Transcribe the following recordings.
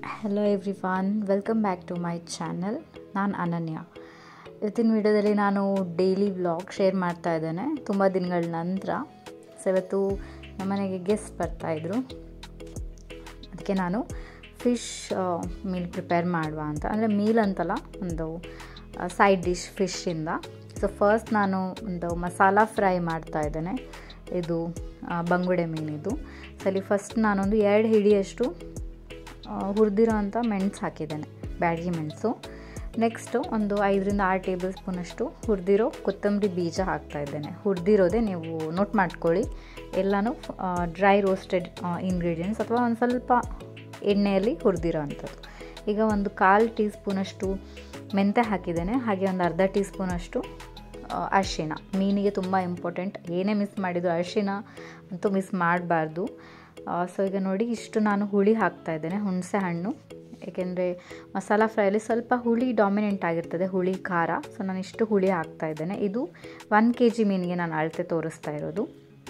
hello everyone welcome back to my channel ನಾನು ಅನನ್ಯ ಇವತ್ತಿನ ವಿಡಿಯೋದಲ್ಲಿ ನಾನು ಡೈಲಿ ವ್ಲಾಗ್ ಶೇರ್ ಮಾಡ್ತಾ ಇದ್ದೇನೆ ತುಂಬ ದಿನಗಳ ನಂತರ ಸೊ ಇವತ್ತು ನಮ್ಮನೆಗೆ ಗೆಸ್ಟ್ ಬರ್ತಾಯಿದ್ರು ಅದಕ್ಕೆ ನಾನು ಫಿಶ್ ಮೀಲ್ ಪ್ರಿಪೇರ್ ಮಾಡುವ ಅಂತ ಅಂದರೆ ಮೀಲ್ ಅಂತಲ್ಲ ಒಂದು ಸೈಡ್ ಡಿಶ್ ಫಿಶ್ಶಿಂದ ಸೊ ಫಸ್ಟ್ ನಾನು ಒಂದು ಮಸಾಲ ಫ್ರೈ ಮಾಡ್ತಾ ಇದ್ದೇನೆ ಇದು ಬಂಗುಡೆ ಮೀನಿದು ಸೊ ಅಲ್ಲಿ ಫಸ್ಟ್ ನಾನೊಂದು ಎರಡು ಹಿಡಿಯಷ್ಟು ಹುರಿದಿರೋ ಅಂಥ ಮೆಣಸು ಹಾಕಿದ್ದೇನೆ ಬ್ಯಾಡಗಿ ಮೆಣಸು ನೆಕ್ಸ್ಟು ಒಂದು ಐದರಿಂದ ಆರು ಟೇಬಲ್ ಸ್ಪೂನಷ್ಟು ಹುರಿದಿರೋ ಕೊತ್ತಂಬರಿ ಬೀಜ ಹಾಕ್ತಾ ಇದ್ದೇನೆ ಹುರಿದಿರೋದೇ ನೀವು ನೋಟ್ ಮಾಡ್ಕೊಳ್ಳಿ ಎಲ್ಲನೂ ಡ್ರೈ ರೋಸ್ಟೆಡ್ ಇಂಗ್ರೀಡಿಯೆಂಟ್ಸ್ ಅಥವಾ ಒಂದು ಸ್ವಲ್ಪ ಎಣ್ಣೆಯಲ್ಲಿ ಹುರಿದಿರೋ ಅಂಥದ್ದು ಈಗ ಒಂದು ಕಾಲು ಟೀ ಸ್ಪೂನಷ್ಟು ಮೆಂತ್ಯ ಹಾಕಿದ್ದೇನೆ ಹಾಗೆ ಒಂದು ಅರ್ಧ ಟೀ ಸ್ಪೂನಷ್ಟು ಅರಿಶಿಣ ಮೀನಿಗೆ ತುಂಬ ಇಂಪಾರ್ಟೆಂಟ್ ಏನೇ ಮಿಸ್ ಮಾಡಿದ್ರು ಅರಿಶಿಣ ಅಂತೂ ಮಿಸ್ ಮಾಡಬಾರ್ದು ಸೊ ಈಗ ನೋಡಿ ಇಷ್ಟು ನಾನು ಹುಳಿ ಹಾಕ್ತಾ ಇದ್ದೇನೆ ಹುಣಸೆ ಹಣ್ಣು ಏಕೆಂದರೆ ಮಸಾಲ ಫ್ರೈಲಿ ಸ್ವಲ್ಪ ಹುಳಿ ಡಾಮಿನೆಂಟ್ ಆಗಿರ್ತದೆ ಹುಳಿ ಖಾರ ಸೊ ನಾನು ಇಷ್ಟು ಹುಳಿ ಹಾಕ್ತಾ ಇದ್ದೇನೆ ಇದು ಒನ್ ಕೆ ಜಿ ಮೀನಿಗೆ ನಾನು ಅಳತೆ ತೋರಿಸ್ತಾ ಇರೋದು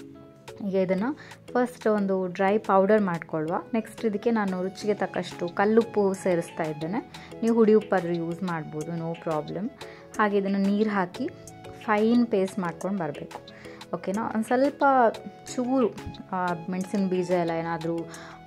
ಈಗ ಇದನ್ನು ಫಸ್ಟ್ ಒಂದು ಡ್ರೈ ಪೌಡರ್ ಮಾಡ್ಕೊಳ್ಳುವ ನೆಕ್ಸ್ಟ್ ಇದಕ್ಕೆ ನಾನು ರುಚಿಗೆ ತಕ್ಕಷ್ಟು ಕಲ್ಲುಪ್ಪು ಸೇರಿಸ್ತಾ ಇದ್ದೇನೆ ನೀವು ಹುಡಿ ಉಪ್ಪಾದರೂ ಯೂಸ್ ಮಾಡ್ಬೋದು ನೋ ಪ್ರಾಬ್ಲಮ್ ಹಾಗೆ ಇದನ್ನು ನೀರು ಹಾಕಿ ಫೈನ್ ಪೇಸ್ಟ್ ಮಾಡ್ಕೊಂಡು ಬರಬೇಕು ಓಕೆನಾ ಒಂದು ಸ್ವಲ್ಪ ಚೂರು ಮೆಣಸಿನ ಬೀಜ ಎಲ್ಲ ಏನಾದರೂ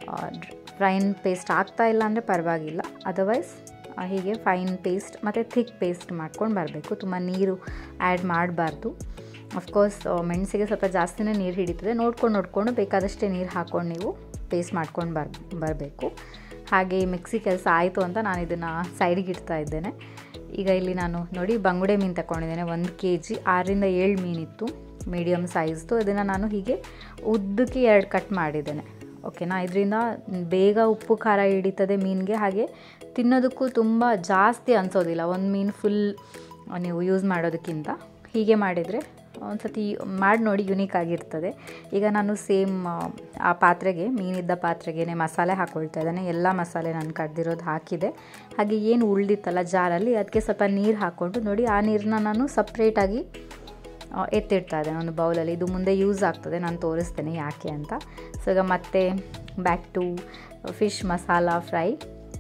ಫೈನ್ ಪೇಸ್ಟ್ ಆಗ್ತಾ ಇಲ್ಲ ಅಂದರೆ ಪರವಾಗಿಲ್ಲ ಅದರ್ವೈಸ್ ಹೀಗೆ ಫೈನ್ ಪೇಸ್ಟ್ ಮತ್ತು ಥಿಕ್ ಪೇಸ್ಟ್ ಮಾಡ್ಕೊಂಡು ಬರಬೇಕು ತುಂಬ ನೀರು ಆ್ಯಡ್ ಮಾಡಬಾರ್ದು ಅಫ್ಕೋರ್ಸ್ ಮೆಣಸಿಗೆ ಸ್ವಲ್ಪ ಜಾಸ್ತಿನೇ ನೀರು ಹಿಡಿತದೆ ನೋಡ್ಕೊಂಡು ನೋಡಿಕೊಂಡು ಬೇಕಾದಷ್ಟೇ ನೀರು ಹಾಕ್ಕೊಂಡು ನೀವು ಪೇಸ್ಟ್ ಮಾಡ್ಕೊಂಡು ಬರ್ ಬರಬೇಕು ಹಾಗೆ ಮಿಕ್ಸಿ ಕೆಲಸ ಆಯಿತು ಅಂತ ನಾನು ಇದನ್ನು ಸೈಡಿಗೆ ಇಡ್ತಾ ಇದ್ದೇನೆ ಈಗ ಇಲ್ಲಿ ನಾನು ನೋಡಿ ಬಂಗುಡೆ ಮೀನು ತಗೊಂಡಿದ್ದೇನೆ ಒಂದು ಕೆ ಜಿ ಆರರಿಂದ ಏಳು ಮೀನಿತ್ತು ಮೀಡಿಯಮ್ ಸೈಜ್ದು ಅದನ್ನು ನಾನು ಹೀಗೆ ಉದ್ದಕ್ಕೆ ಎರಡು ಕಟ್ ಮಾಡಿದ್ದೇನೆ ಓಕೆನಾ ಇದರಿಂದ ಬೇಗ ಉಪ್ಪು ಖಾರ ಹಿಡಿತದೆ ಮೀನಿಗೆ ಹಾಗೆ ತಿನ್ನೋದಕ್ಕೂ ತುಂಬ ಜಾಸ್ತಿ ಅನಿಸೋದಿಲ್ಲ ಒಂದು ಮೀನು ಫುಲ್ ನೀವು ಯೂಸ್ ಮಾಡೋದಕ್ಕಿಂತ ಹೀಗೆ ಮಾಡಿದರೆ ಒಂದು ಸತಿ ಮಾಡಿ ನೋಡಿ ಯುನೀಕ್ ಆಗಿರ್ತದೆ ಈಗ ನಾನು ಸೇಮ್ ಆ ಪಾತ್ರೆಗೆ ಮೀನಿದ್ದ ಪಾತ್ರೆಗೆ ಮಸಾಲೆ ಹಾಕ್ಕೊಳ್ತಾ ಇದ್ದಾನೆ ಎಲ್ಲ ಮಸಾಲೆ ನಾನು ಕಡ್ದಿರೋದು ಹಾಕಿದೆ ಹಾಗೆ ಏನು ಉಳ್ದಿತ್ತಲ್ಲ ಜಾರಲ್ಲಿ ಅದಕ್ಕೆ ಸ್ವಲ್ಪ ನೀರು ಹಾಕ್ಕೊಂಡು ನೋಡಿ ಆ ನೀರನ್ನ ನಾನು ಸಪ್ರೇಟಾಗಿ ಎತ್ತಿಡ್ತಾ ಇದ್ದೇನೆ ಒಂದು ಬೌಲಲ್ಲಿ ಇದು ಮುಂದೆ ಯೂಸ್ ಆಗ್ತದೆ ನಾನು ತೋರಿಸ್ತೇನೆ ಯಾಕೆ ಅಂತ ಸೊ ಈಗ ಮತ್ತೆ back to fish masala fry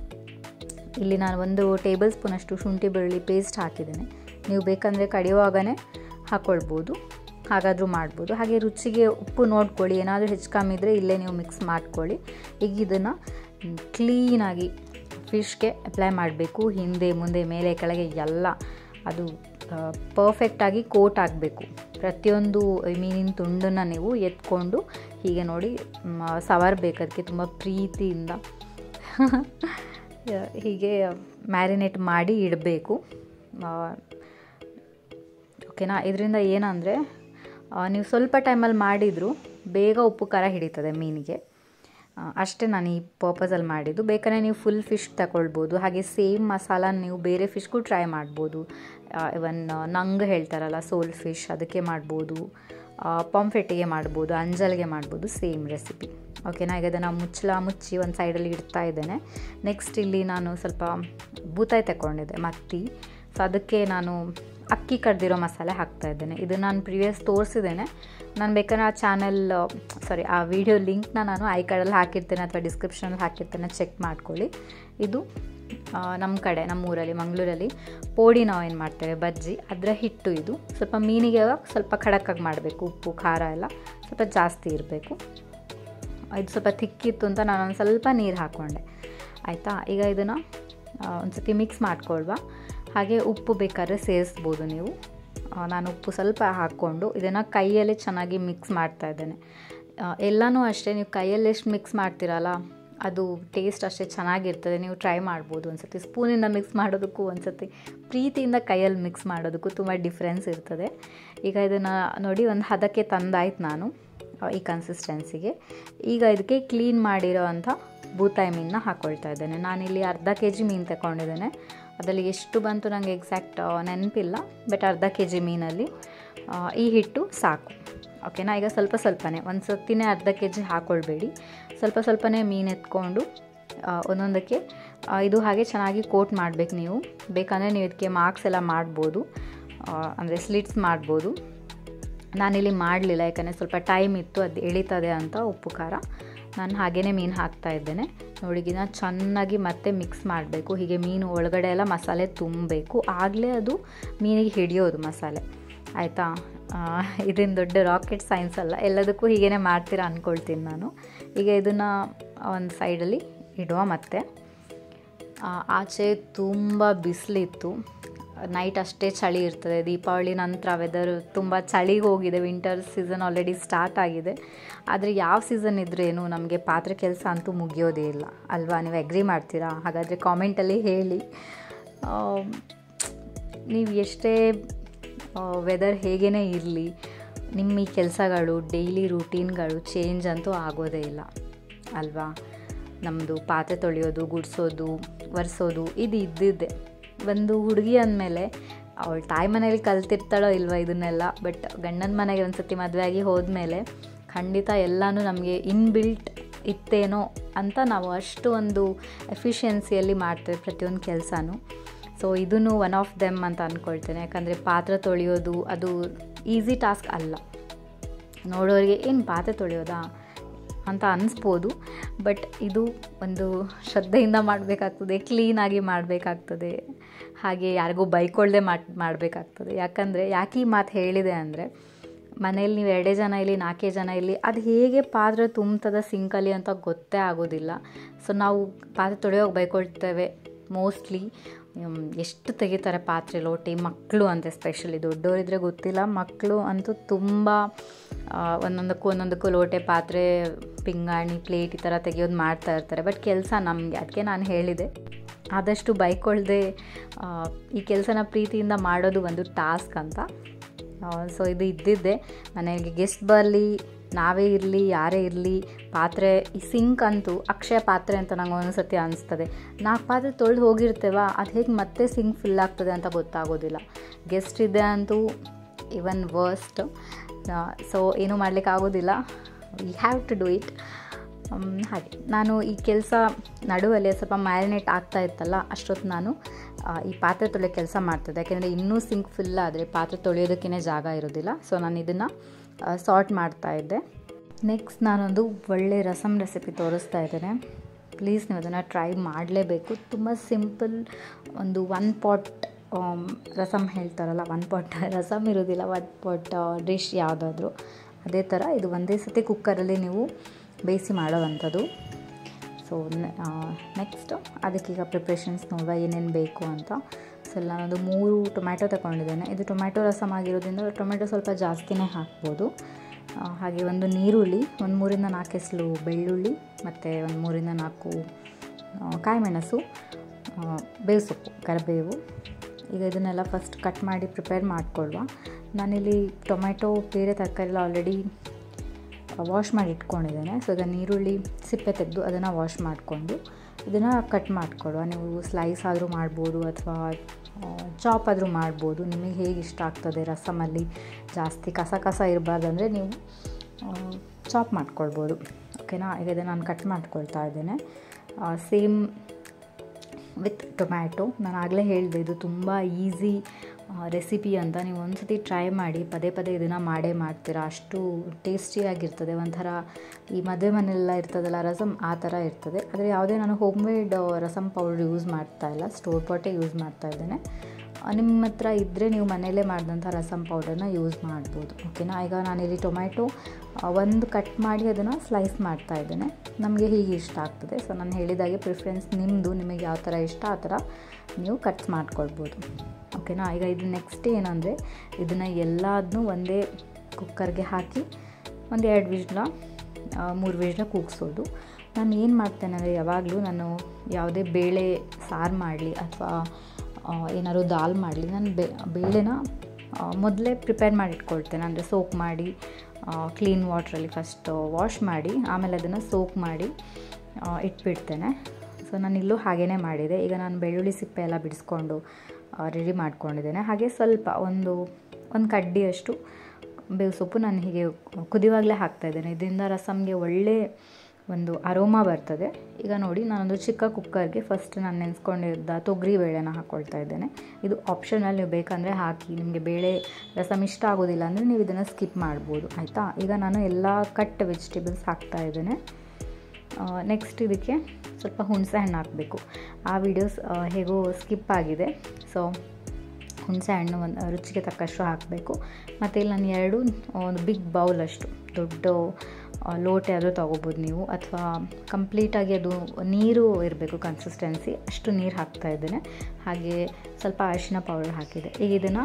ಇಲ್ಲಿ ನಾನು ಒಂದು ಟೇಬಲ್ ಸ್ಪೂನಷ್ಟು ಶುಂಠಿ ಬೆಳ್ಳುಳ್ಳಿ ಪೇಸ್ಟ್ ಹಾಕಿದ್ದೇನೆ ನೀವು ಬೇಕಂದರೆ ಕಡಿಯುವಾಗಲೇ ಹಾಕ್ಕೊಳ್ಬೋದು ಹಾಗಾದರೂ ಮಾಡ್ಬೋದು ಹಾಗೆ ರುಚಿಗೆ ಉಪ್ಪು ನೋಡ್ಕೊಳ್ಳಿ ಏನಾದರೂ ಹೆಚ್ಚು ಕಮ್ಮಿ ಇದ್ದರೆ ಇಲ್ಲೇ ನೀವು ಮಿಕ್ಸ್ ಮಾಡ್ಕೊಳ್ಳಿ ಈಗ ಇದನ್ನು ಕ್ಲೀನಾಗಿ ಫಿಶ್ಗೆ ಅಪ್ಲೈ ಮಾಡಬೇಕು ಹಿಂದೆ ಮುಂದೆ ಮೇಲೆ ಕೆಳಗೆ ಎಲ್ಲ ಅದು ಪರ್ಫೆಕ್ಟಾಗಿ ಕೋಟ್ ಆಗಬೇಕು ಪ್ರತಿಯೊಂದು ಮೀನಿನ ತುಂಡನ್ನು ನೀವು ಎತ್ಕೊಂಡು ಹೀಗೆ ನೋಡಿ ಸವರಬೇಕು ಅದಕ್ಕೆ ತುಂಬ ಪ್ರೀತಿಯಿಂದ ಹೀಗೆ ಮ್ಯಾರಿನೇಟ್ ಮಾಡಿ ಇಡಬೇಕು ಓಕೆನಾ ಇದರಿಂದ ಏನಂದರೆ ನೀವು ಸ್ವಲ್ಪ ಟೈಮಲ್ಲಿ ಮಾಡಿದರೂ ಬೇಗ ಉಪ್ಪು ಖಾರ ಹಿಡಿತದೆ ಮೀನಿಗೆ ಅಷ್ಟೇ ನಾನು ಈ ಪರ್ಪಸಲ್ಲಿ ಮಾಡಿದ್ದು ಬೇಕಾದ್ರೆ ನೀವು ಫುಲ್ ಫಿಶ್ ತಗೊಳ್ಬೋದು ಹಾಗೆ ಸೇಮ್ ಮಸಾಲ ನೀವು ಬೇರೆ ಫಿಶ್ಗೂ ಟ್ರೈ ಮಾಡ್ಬೋದು ಇವನ್ ನಂಗೆ ಹೇಳ್ತಾರಲ್ಲ ಸೋಲ್ ಫಿಶ್ ಅದಕ್ಕೆ ಮಾಡ್ಬೋದು ಪಾಂಫೆಟ್ಟಿಗೆ ಮಾಡ್ಬೋದು ಅಂಜಲ್ಗೆ ಮಾಡ್ಬೋದು ಸೇಮ್ ರೆಸಿಪಿ ಓಕೆನಾ ಈಗ ಅದನ್ನು ಮುಚ್ಚಲ ಮುಚ್ಚಿ ಒಂದು ಸೈಡಲ್ಲಿ ಇಡ್ತಾ ಇದ್ದೇನೆ ನೆಕ್ಸ್ಟ್ ಇಲ್ಲಿ ನಾನು ಸ್ವಲ್ಪ ಬೂತಾಯಿ ತಗೊಂಡಿದ್ದೆ ಮತ್ತಿ ಸೊ ಅದಕ್ಕೆ ನಾನು ಅಕ್ಕಿ ಕಡ್ದಿರೋ ಮಸಾಲೆ ಹಾಕ್ತಾ ಇದ್ದೇನೆ ಇದು ನಾನು ಪ್ರಿವಿಯಸ್ ತೋರಿಸಿದ್ದೇನೆ ನಾನು ಬೇಕಾದ್ರೆ ಆ ಚಾನಲ್ ಸಾರಿ ಆ ವಿಡಿಯೋ ಲಿಂಕ್ನ ನಾನು ಐ ಕಾರ್ಡಲ್ಲಿ ಹಾಕಿರ್ತೇನೆ ಅಥವಾ ಡಿಸ್ಕ್ರಿಪ್ಷನಲ್ಲಿ ಹಾಕಿರ್ತೇನೆ ಚೆಕ್ ಮಾಡ್ಕೊಳ್ಳಿ ಇದು ನಮ್ಮ ಕಡೆ ನಮ್ಮ ಊರಲ್ಲಿ ಮಂಗಳೂರಲ್ಲಿ ಪೋಡಿ ನಾವು ಏನು ಮಾಡ್ತೇವೆ ಬಜ್ಜಿ ಅದರ ಹಿಟ್ಟು ಇದು ಸ್ವಲ್ಪ ಮೀನಿಗೆ ಸ್ವಲ್ಪ ಖಡಕ್ಕಾಗಿ ಮಾಡಬೇಕು ಉಪ್ಪು ಖಾರ ಎಲ್ಲ ಸ್ವಲ್ಪ ಜಾಸ್ತಿ ಇರಬೇಕು ಇದು ಸ್ವಲ್ಪ ತಿಕ್ಕಿತ್ತು ಅಂತ ನಾನು ಒಂದು ಸ್ವಲ್ಪ ನೀರು ಹಾಕ್ಕೊಂಡೆ ಆಯಿತಾ ಈಗ ಇದನ್ನು ಒಂದು ಸತಿ ಮಿಕ್ಸ್ ಮಾಡ್ಕೊಳ್ವಾ ಹಾಗೆ ಉಪ್ಪು ಬೇಕಾದ್ರೆ ಸೇರಿಸ್ಬೋದು ನೀವು ನಾನು ಉಪ್ಪು ಸ್ವಲ್ಪ ಹಾಕ್ಕೊಂಡು ಇದನ್ನು ಕೈಯಲ್ಲೇ ಚೆನ್ನಾಗಿ ಮಿಕ್ಸ್ ಮಾಡ್ತಾ ಇದ್ದೇನೆ ಎಲ್ಲನೂ ಅಷ್ಟೇ ನೀವು ಕೈಯಲ್ಲಿ ಎಷ್ಟು ಮಿಕ್ಸ್ ಮಾಡ್ತೀರಲ್ಲ ಅದು ಟೇಸ್ಟ್ ಅಷ್ಟೇ ಚೆನ್ನಾಗಿರ್ತದೆ ನೀವು ಟ್ರೈ ಮಾಡ್ಬೋದು ಒಂದು ಸತಿ ಸ್ಪೂನಿಂದ ಮಿಕ್ಸ್ ಮಾಡೋದಕ್ಕೂ ಒಂದು ಸತಿ ಪ್ರೀತಿಯಿಂದ ಕೈಯಲ್ಲಿ ಮಿಕ್ಸ್ ಮಾಡೋದಕ್ಕೂ ತುಂಬ ಡಿಫ್ರೆನ್ಸ್ ಇರ್ತದೆ ಈಗ ಇದನ್ನು ನೋಡಿ ಒಂದು ಹದಕ್ಕೆ ತಂದಾಯ್ತು ನಾನು ಈ ಕನ್ಸಿಸ್ಟೆನ್ಸಿಗೆ ಈಗ ಇದಕ್ಕೆ ಕ್ಲೀನ್ ಮಾಡಿರೋ ಅಂಥ ಬೂತಾಯಿ ಮೀನನ್ನ ಹಾಕ್ಕೊಳ್ತಾ ಇದ್ದೇನೆ ನಾನಿಲ್ಲಿ ಅರ್ಧ ಕೆ ಜಿ ಮೀನು ತಗೊಂಡಿದ್ದೇನೆ ಅದರಲ್ಲಿ ಎಷ್ಟು ಬಂತು ನನಗೆ ಎಕ್ಸಾಕ್ಟ್ ನೆನಪಿಲ್ಲ ಬಟ್ ಅರ್ಧ ಕೆ ಜಿ ಮೀನಲ್ಲಿ ಈ ಹಿಟ್ಟು ಸಾಕು ಓಕೆನಾ ಈಗ ಸ್ವಲ್ಪ ಸ್ವಲ್ಪನೇ ಒಂದು ಸತಿನೇ ಅರ್ಧ ಕೆ ಜಿ ಹಾಕ್ಕೊಳ್ಬೇಡಿ ಸ್ವಲ್ಪ ಸ್ವಲ್ಪನೇ ಮೀನು ಎತ್ಕೊಂಡು ಒಂದೊಂದಕ್ಕೆ ಇದು ಹಾಗೆ ಚೆನ್ನಾಗಿ ಕೋಟ್ ಮಾಡಬೇಕು ನೀವು ಬೇಕಂದರೆ ನೀವು ಇದಕ್ಕೆ ಮಾರ್ಕ್ಸ್ ಎಲ್ಲ ಮಾಡ್ಬೋದು ಅಂದರೆ ಸ್ಲಿಟ್ಸ್ ಮಾಡ್ಬೋದು ನಾನಿಲ್ಲಿ ಮಾಡಲಿಲ್ಲ ಯಾಕಂದರೆ ಸ್ವಲ್ಪ ಟೈಮ್ ಇತ್ತು ಅದು ಎಳಿತದೆ ಅಂತ ಉಪ್ಪು ಖಾರ ನಾನು ಹಾಗೇ ಮೀನು ಹಾಕ್ತಾ ಇದ್ದೇನೆ ನೋಡಿ ಇದನ್ನ ಚೆನ್ನಾಗಿ ಮತ್ತೆ ಮಿಕ್ಸ್ ಮಾಡಬೇಕು ಹೀಗೆ ಮೀನು ಒಳಗಡೆ ಎಲ್ಲ ಮಸಾಲೆ ತುಂಬಬೇಕು ಆಗಲೇ ಅದು ಮೀನಿಗೆ ಹಿಡಿಯೋದು ಮಸಾಲೆ ಆಯಿತಾ ಇದೇನು ದೊಡ್ಡ ರಾಕೆಟ್ ಸೈನ್ಸ್ ಅಲ್ಲ ಎಲ್ಲದಕ್ಕೂ ಹೀಗೇ ಮಾಡ್ತೀರಾ ಅಂದ್ಕೊಳ್ತೀನಿ ನಾನು ಈಗ ಇದನ್ನು ಒಂದು ಸೈಡಲ್ಲಿ ಇಡುವ ಮತ್ತೆ ಆಚೆ ತುಂಬ ಬಿಸಿಲಿತ್ತು ನೈಟ್ ಅಷ್ಟೇ ಚಳಿ ಇರ್ತದೆ ದೀಪಾವಳಿ ನಂತರ ವೆದರ್ ತುಂಬ ಚಳಿಗೆ ಹೋಗಿದೆ ವಿಂಟರ್ ಸೀಸನ್ ಆಲ್ರೆಡಿ ಸ್ಟಾರ್ಟ್ ಆಗಿದೆ ಆದರೆ ಯಾವ ಸೀಸನ್ ಇದ್ರೇನು ನಮಗೆ ಪಾತ್ರೆ ಕೆಲಸ ಅಂತೂ ಮುಗಿಯೋದೇ ಇಲ್ಲ ಅಲ್ವಾ ನೀವು ಅಗ್ರಿ ಮಾಡ್ತೀರಾ ಹಾಗಾದರೆ ಕಾಮೆಂಟಲ್ಲಿ ಹೇಳಿ ನೀವು ಎಷ್ಟೇ ವೆದರ್ ಹೇಗೇ ಇರಲಿ ನಿಮ್ಮ ಈ ಕೆಲಸಗಳು ಡೈಲಿ ರೂಟೀನ್ಗಳು ಚೇಂಜ್ ಅಂತೂ ಆಗೋದೇ ಇಲ್ಲ ಅಲ್ವಾ ನಮ್ಮದು ಪಾತ್ರೆ ತೊಳೆಯೋದು ಗುಡಿಸೋದು ಒರೆಸೋದು ಇದು ಇದ್ದಿದ್ದೆ ಒಂದು ಹುಡುಗಿ ಅಂದಮೇಲೆ ಅವಳು ತಾಯಿ ಮನೇಲಿ ಕಲ್ತಿರ್ತಾಳೋ ಇಲ್ವೋ ಇದನ್ನೆಲ್ಲ ಬಟ್ ಗಂಡನ ಮನೆಗೆ ಒಂದು ಸತಿ ಮದುವೆ ಆಗಿ ಹೋದ್ಮೇಲೆ ಖಂಡಿತ ಎಲ್ಲನೂ ನಮಗೆ ಇನ್ಬಿಲ್ಟ್ ಇತ್ತೇನೋ ಅಂತ ನಾವು ಅಷ್ಟು ಒಂದು ಎಫಿಷಿಯನ್ಸಿಯಲ್ಲಿ ಮಾಡ್ತೇವೆ ಪ್ರತಿಯೊಂದು ಕೆಲಸನೂ ಸೊ ಇದೂ ಒನ್ ಆಫ್ ದೆಮ್ ಅಂತ ಅಂದ್ಕೊಳ್ತೇನೆ ಯಾಕಂದರೆ ಪಾತ್ರೆ ತೊಳೆಯೋದು ಅದು ಈಸಿ ಟಾಸ್ಕ್ ಅಲ್ಲ ನೋಡೋರಿಗೆ ಏನು ಪಾತ್ರೆ ತೊಳೆಯೋದಾ ಅಂತ ಅನಿಸ್ಬೋದು ಬಟ್ ಇದು ಒಂದು ಶ್ರದ್ಧೆಯಿಂದ ಮಾಡಬೇಕಾಗ್ತದೆ ಕ್ಲೀನಾಗಿ ಮಾಡಬೇಕಾಗ್ತದೆ ಹಾಗೆ ಯಾರಿಗೂ ಬೈಕೊಳ್ಳದೆ ಮಾಡಿ ಮಾಡಬೇಕಾಗ್ತದೆ ಯಾಕಂದರೆ ಯಾಕೆ ಈ ಮಾತು ಹೇಳಿದೆ ಅಂದರೆ ಮನೇಲಿ ನೀವು ಎರಡೇ ಜನ ಇಲ್ಲಿ ನಾಲ್ಕೇ ಜನ ಇಲ್ಲಿ ಅದು ಹೇಗೆ ಪಾತ್ರೆ ತುಂಬ್ತದ ಸಿಂಕಲ್ಲಿ ಅಂತ ಗೊತ್ತೇ ಆಗೋದಿಲ್ಲ ಸೊ ನಾವು ಪಾತ್ರೆ ತೊಳೆಯೋಕೆ ಬೈಕೊಳ್ತೇವೆ ಮೋಸ್ಟ್ಲಿ ಎಷ್ಟು ತೆಗಿತಾರೆ ಪಾತ್ರೆ ಲೋಟಿ ಮಕ್ಕಳು ಅಂತ ಎಸ್ಪೆಷಲಿ ದೊಡ್ಡವರಿದ್ರೆ ಗೊತ್ತಿಲ್ಲ ಮಕ್ಕಳು ಅಂತೂ ತುಂಬ ಒಂದೊಂದಕ್ಕೂ ಒಂದೊಂದಕ್ಕೂ ಲೋಟೆ ಪಾತ್ರೆ ಪಿಂಗಾಣಿ ಪ್ಲೇಟ್ ಈ ಥರ ತೆಗಿಯೋದು ಮಾಡ್ತಾ ಇರ್ತಾರೆ ಬಟ್ ಕೆಲಸ ನಮಗೆ ಅದಕ್ಕೆ ನಾನು ಹೇಳಿದೆ ಆದಷ್ಟು ಬೈಕೊಳ್ದೆ ಈ ಕೆಲಸನ ಪ್ರೀತಿಯಿಂದ ಮಾಡೋದು ಒಂದು ಟಾಸ್ಕ್ ಅಂತ ಸೊ ಇದು ಇದ್ದಿದ್ದೆ ಮನೆಗೆ ಗೆಸ್ಟ್ ಬರಲಿ ನಾವೇ ಇರಲಿ ಯಾರೇ ಇರಲಿ ಪಾತ್ರೆ ಈ ಸಿಂಕ್ ಅಂತೂ ಅಕ್ಷಯ ಪಾತ್ರೆ ಅಂತ ನಂಗೆ ಒಂದೊಂದ್ಸತಿ ಅನಿಸ್ತದೆ ನಾಲ್ಕು ಪಾತ್ರೆ ತೊಳೆದು ಹೋಗಿರ್ತೇವ ಅದು ಹೇಗೆ ಮತ್ತೆ ಸಿಂಕ್ ಫಿಲ್ ಆಗ್ತದೆ ಅಂತ ಗೊತ್ತಾಗೋದಿಲ್ಲ ಗೆಸ್ಟ್ ಇದೆ ಅಂತೂ ಇವನ್ ವರ್ಸ್ಟ್ ಸೊ ಏನೂ ಮಾಡಲಿಕ್ಕೆ ಆಗೋದಿಲ್ಲ we have to do it ಹಾಗೆ ನಾನು ಈ ಕೆಲಸ ನಡುವಲ್ಲಿ ಸ್ವಲ್ಪ ಮ್ಯಾರಿನೇಟ್ ಆಗ್ತಾ ಇತ್ತಲ್ಲ ಅಷ್ಟೊತ್ತು ನಾನು ಈ ಪಾತ್ರೆ ತೊಳೆಯೋ ಕೆಲಸ ಮಾಡ್ತಿದ್ದೆ ಯಾಕೆಂದರೆ ಇನ್ನೂ ಸಿಂಕ್ ಫಿಲ್ ಆದರೆ ಪಾತ್ರೆ ತೊಳೆಯೋದಕ್ಕೇ ಜಾಗ ಇರೋದಿಲ್ಲ ಸೊ ನಾನು ಇದನ್ನು ಸಾರ್ಟ್ ಮಾಡ್ತಾ ಇದ್ದೆ ನೆಕ್ಸ್ಟ್ ನಾನೊಂದು ಒಳ್ಳೆ ರಸಮ್ ರೆಸಿಪಿ ತೋರಿಸ್ತಾ ಇದ್ದೇನೆ ಪ್ಲೀಸ್ ನೀವು ಅದನ್ನು ಟ್ರೈ ಮಾಡಲೇಬೇಕು ತುಂಬ ಸಿಂಪಲ್ ಒಂದು ಒನ್ ಪಾಟ್ ರಸಮ್ ಹೇಳ್ತಾರಲ್ಲ ಒನ್ ಪಾಟ್ ರಸಮ್ ಇರೋದಿಲ್ಲ ಒನ್ ಪಾಟ್ ಡಿಶ್ ಯಾವುದಾದ್ರೂ ಅದೇ ಥರ ಇದು ಒಂದೇ ಸತಿ ಕುಕ್ಕರಲ್ಲಿ ನೀವು ಬೇಯಿಸಿ ಮಾಡೋವಂಥದ್ದು ಸೊ ನೆಕ್ಸ್ಟು ಅದಕ್ಕೀಗ ಪ್ರಿಪ್ರೇಷನ್ಸ್ ನೋಡುವ ಏನೇನು ಬೇಕು ಅಂತ ಸೊ ನಾನೊಂದು ಮೂರು ಟೊಮ್ಯಾಟೊ ತಗೊಂಡಿದ್ದೇನೆ ಇದು ಟೊಮ್ಯಾಟೊ ರಸಮ್ ಆಗಿರೋದ್ರಿಂದ ಟೊಮೆಟೊ ಸ್ವಲ್ಪ ಜಾಸ್ತಿನೇ ಹಾಕ್ಬೋದು ಹಾಗೆ ಒಂದು ನೀರುಳ್ಳಿ ಒಂದು ಮೂರಿಂದ ನಾಲ್ಕು ಎಸಲು ಬೆಳ್ಳುಳ್ಳಿ ಮತ್ತು ಒಂದು ಮೂರಿಂದ ನಾಲ್ಕು ಕಾಯಿಮೆಣಸು ಬೇವು ಸೊಪ್ಪು ಕರಿಬೇವು ಈಗ ಇದನ್ನೆಲ್ಲ ಫಸ್ಟ್ ಕಟ್ ಮಾಡಿ ಪ್ರಿಪೇರ್ ಮಾಡಿಕೊಳ್ಳುವ ನಾನಿಲ್ಲಿ ಟೊಮೆಟೊ ಬೇರೆ ತರಕಾರಿ ಎಲ್ಲ ಆಲ್ರೆಡಿ ವಾಶ್ ಮಾಡಿ ಇಟ್ಕೊಂಡಿದ್ದೇನೆ ಸೊ ಈಗ ನೀರುಳ್ಳಿ ಸಿಪ್ಪೆ ತೆಗೆದು ಅದನ್ನು ವಾಶ್ ಮಾಡಿಕೊಂಡು ಇದನ್ನು ಕಟ್ ಮಾಡಿಕೊಡುವ ನೀವು ಸ್ಲೈಸ್ ಆದರೂ ಮಾಡ್ಬೋದು ಅಥವಾ ಚಾಪ್ ಆದರೂ ಮಾಡ್ಬೋದು ನಿಮಗೆ ಹೇಗೆ ಇಷ್ಟ ಆಗ್ತದೆ ರಸಮಲ್ಲಿ ಜಾಸ್ತಿ ಕಸ ಕಸ ಇರಬಾರ್ದಂದರೆ ನೀವು ಚಾಪ್ ಮಾಡ್ಕೊಳ್ಬೋದು ಓಕೆನಾ ಈಗ ಇದನ್ನು ನಾನು ಕಟ್ ಮಾಡ್ಕೊಳ್ತಾ ಇದ್ದೇನೆ ಸೇಮ್ ವಿತ್ ಟೊಮ್ಯಾಟೊ ನಾನು ಆಗಲೇ ಹೇಳಿದೆ ಇದು ತುಂಬ ಈಸಿ ರೆಸಿಪಿ ಅಂತ ನೀವು ಒಂದು ಸತಿ ಟ್ರೈ ಮಾಡಿ ಪದೇ ಪದೇ ಇದನ್ನು ಮಾಡೇ ಮಾಡ್ತೀರಾ ಅಷ್ಟು ಟೇಸ್ಟಿಯಾಗಿರ್ತದೆ ಒಂಥರ ಈ ಮದುವೆ ಮನೆಯೆಲ್ಲ ಇರ್ತದಲ್ಲ ರಸಮ್ ಆ ಥರ ಇರ್ತದೆ ಆದರೆ ಯಾವುದೇ ನಾನು home made rasam powder use ಮಾಡ್ತಾ ಇಲ್ಲ ಸ್ಟೋರ್ ಪಾಟೇ ಯೂಸ್ ಮಾಡ್ತಾ ಇದ್ದೇನೆ ನಿಮ್ಮ ಹತ್ರ ಇದ್ದರೆ ನೀವು ಮನೆಯಲ್ಲೇ ಮಾಡಿದಂಥ ರಸಮ್ ಪೌಡರ್ನ ಯೂಸ್ ಮಾಡ್ಬೋದು ಓಕೆನಾ ಈಗ ನಾನಿಲ್ಲಿ ಟೊಮ್ಯಾಟೊ ಒಂದು ಕಟ್ ಮಾಡಿ ಅದನ್ನು ಸ್ಲೈಸ್ ಮಾಡ್ತಾ ಇದ್ದೇನೆ ನಮಗೆ ಹೀಗೆ ಇಷ್ಟ ಆಗ್ತದೆ ಸೊ ನಾನು ಹೇಳಿದಾಗೆ ಪ್ರಿಫರೆನ್ಸ್ ನಿಮ್ಮದು ನಿಮಗೆ ಯಾವ ಥರ ಇಷ್ಟ ಆ ಥರ ನೀವು ಕಟ್ಸ್ ಮಾಡ್ಕೊಳ್ಬೋದು ಓಕೆನಾ ಈಗ ಇದು ನೆಕ್ಸ್ಟ್ ಏನಂದರೆ ಇದನ್ನು ಎಲ್ಲದನ್ನೂ ಒಂದೇ ಕುಕ್ಕರ್ಗೆ ಹಾಕಿ ಒಂದು ಎರಡು ವಿಜ್ಲ ಮೂರು ವಿಜ್ಲ ಕೂಗಿಸೋದು ನಾನು ಏನು ಮಾಡ್ತೇನೆ ಅಂದರೆ ಯಾವಾಗಲೂ ನಾನು ಯಾವುದೇ ಬೇಳೆ ಸಾರು ಮಾಡಲಿ ಅಥವಾ ಏನಾದ್ರು ದಾಲ್ ಮಾಡಲಿ ನಾನು ಬೇ ಬೇಳೆನ ಮೊದಲೇ ಪ್ರಿಪೇರ್ ಮಾಡಿ ಇಟ್ಕೊಳ್ತೇನೆ ಅಂದರೆ ಸೋಕ್ ಮಾಡಿ ಕ್ಲೀನ್ ವಾಟ್ರಲ್ಲಿ ಫಸ್ಟ್ ವಾಶ್ ಮಾಡಿ ಆಮೇಲೆ ಅದನ್ನು ಸೋಕ್ ಮಾಡಿ ಇಟ್ಬಿಡ್ತೇನೆ ಸೊ ನಾನು ಇಲ್ಲೂ ಹಾಗೇ ಮಾಡಿದೆ ಈಗ ನಾನು ಬೆಳ್ಳುಳ್ಳಿ ಸಿಪ್ಪೆ ಎಲ್ಲ ಬಿಡಿಸ್ಕೊಂಡು ರೆಡಿ ಮಾಡ್ಕೊಂಡಿದ್ದೇನೆ ಹಾಗೆ ಸ್ವಲ್ಪ ಒಂದು ಒಂದು ಕಡ್ಡಿಯಷ್ಟು ಬೇವು ಸೊಪ್ಪು ನಾನು ಹೀಗೆ ಕುದಿವಾಗಲೇ ಹಾಕ್ತಾಯಿದ್ದೇನೆ ಇದರಿಂದ ರಸಮ್ಗೆ ಒಳ್ಳೆ ಒಂದು ಅರೋಮಾ ಬರ್ತದೆ ಈಗ ನೋಡಿ ನಾನೊಂದು ಚಿಕ್ಕ ಕುಕ್ಕರ್ಗೆ ಫಸ್ಟ್ ನಾನು ನೆನೆಸ್ಕೊಂಡಿದ್ದ ತೊಗರಿ ಬೇಳೆನ ಹಾಕ್ಕೊಳ್ತಾ ಇದ್ದೇನೆ ಇದು ಆಪ್ಷನಲ್ ನೀವು ಬೇಕಂದರೆ ಹಾಕಿ ನಿಮಗೆ ಬೇಳೆ ರಸಮ್ ಇಷ್ಟ ಆಗೋದಿಲ್ಲ ಅಂದರೆ ನೀವು ಇದನ್ನು ಸ್ಕಿಪ್ ಮಾಡ್ಬೋದು ಆಯಿತಾ ಈಗ ನಾನು ಎಲ್ಲ ಕಟ್ ವೆಜಿಟೇಬಲ್ಸ್ ಹಾಕ್ತಾ ಇದ್ದೇನೆ ನೆಕ್ಸ್ಟ್ ಇದಕ್ಕೆ ಸ್ವಲ್ಪ ಹುಣಸೆ ಹಣ್ಣು ಹಾಕಬೇಕು ಆ ವಿಡಿಯೋಸ್ ಹೇಗೋ ಸ್ಕಿಪ್ ಆಗಿದೆ ಸೊ ಹುಣಸೆ ಹಣ್ಣು ಒಂದು ರುಚಿಗೆ ತಕ್ಕಷ್ಟು ಹಾಕಬೇಕು ಮತ್ತು ಇಲ್ಲಿ ನಾನು ಎರಡು ಒಂದು ಬಿಗ್ ಬೌಲ್ ಅಷ್ಟು ದೊಡ್ಡ ಲೋಟೆ ಆದರೂ ತೊಗೋಬೋದು ನೀವು ಅಥವಾ ಕಂಪ್ಲೀಟಾಗಿ ಅದು ನೀರು ಇರಬೇಕು ಕನ್ಸಿಸ್ಟೆನ್ಸಿ ಅಷ್ಟು ನೀರು ಹಾಕ್ತಾ ಇದ್ದೇನೆ ಹಾಗೆ ಸ್ವಲ್ಪ ಅರಿಶಿನ ಪೌಡರ್ ಹಾಕಿದೆ ಈಗ ಇದನ್ನು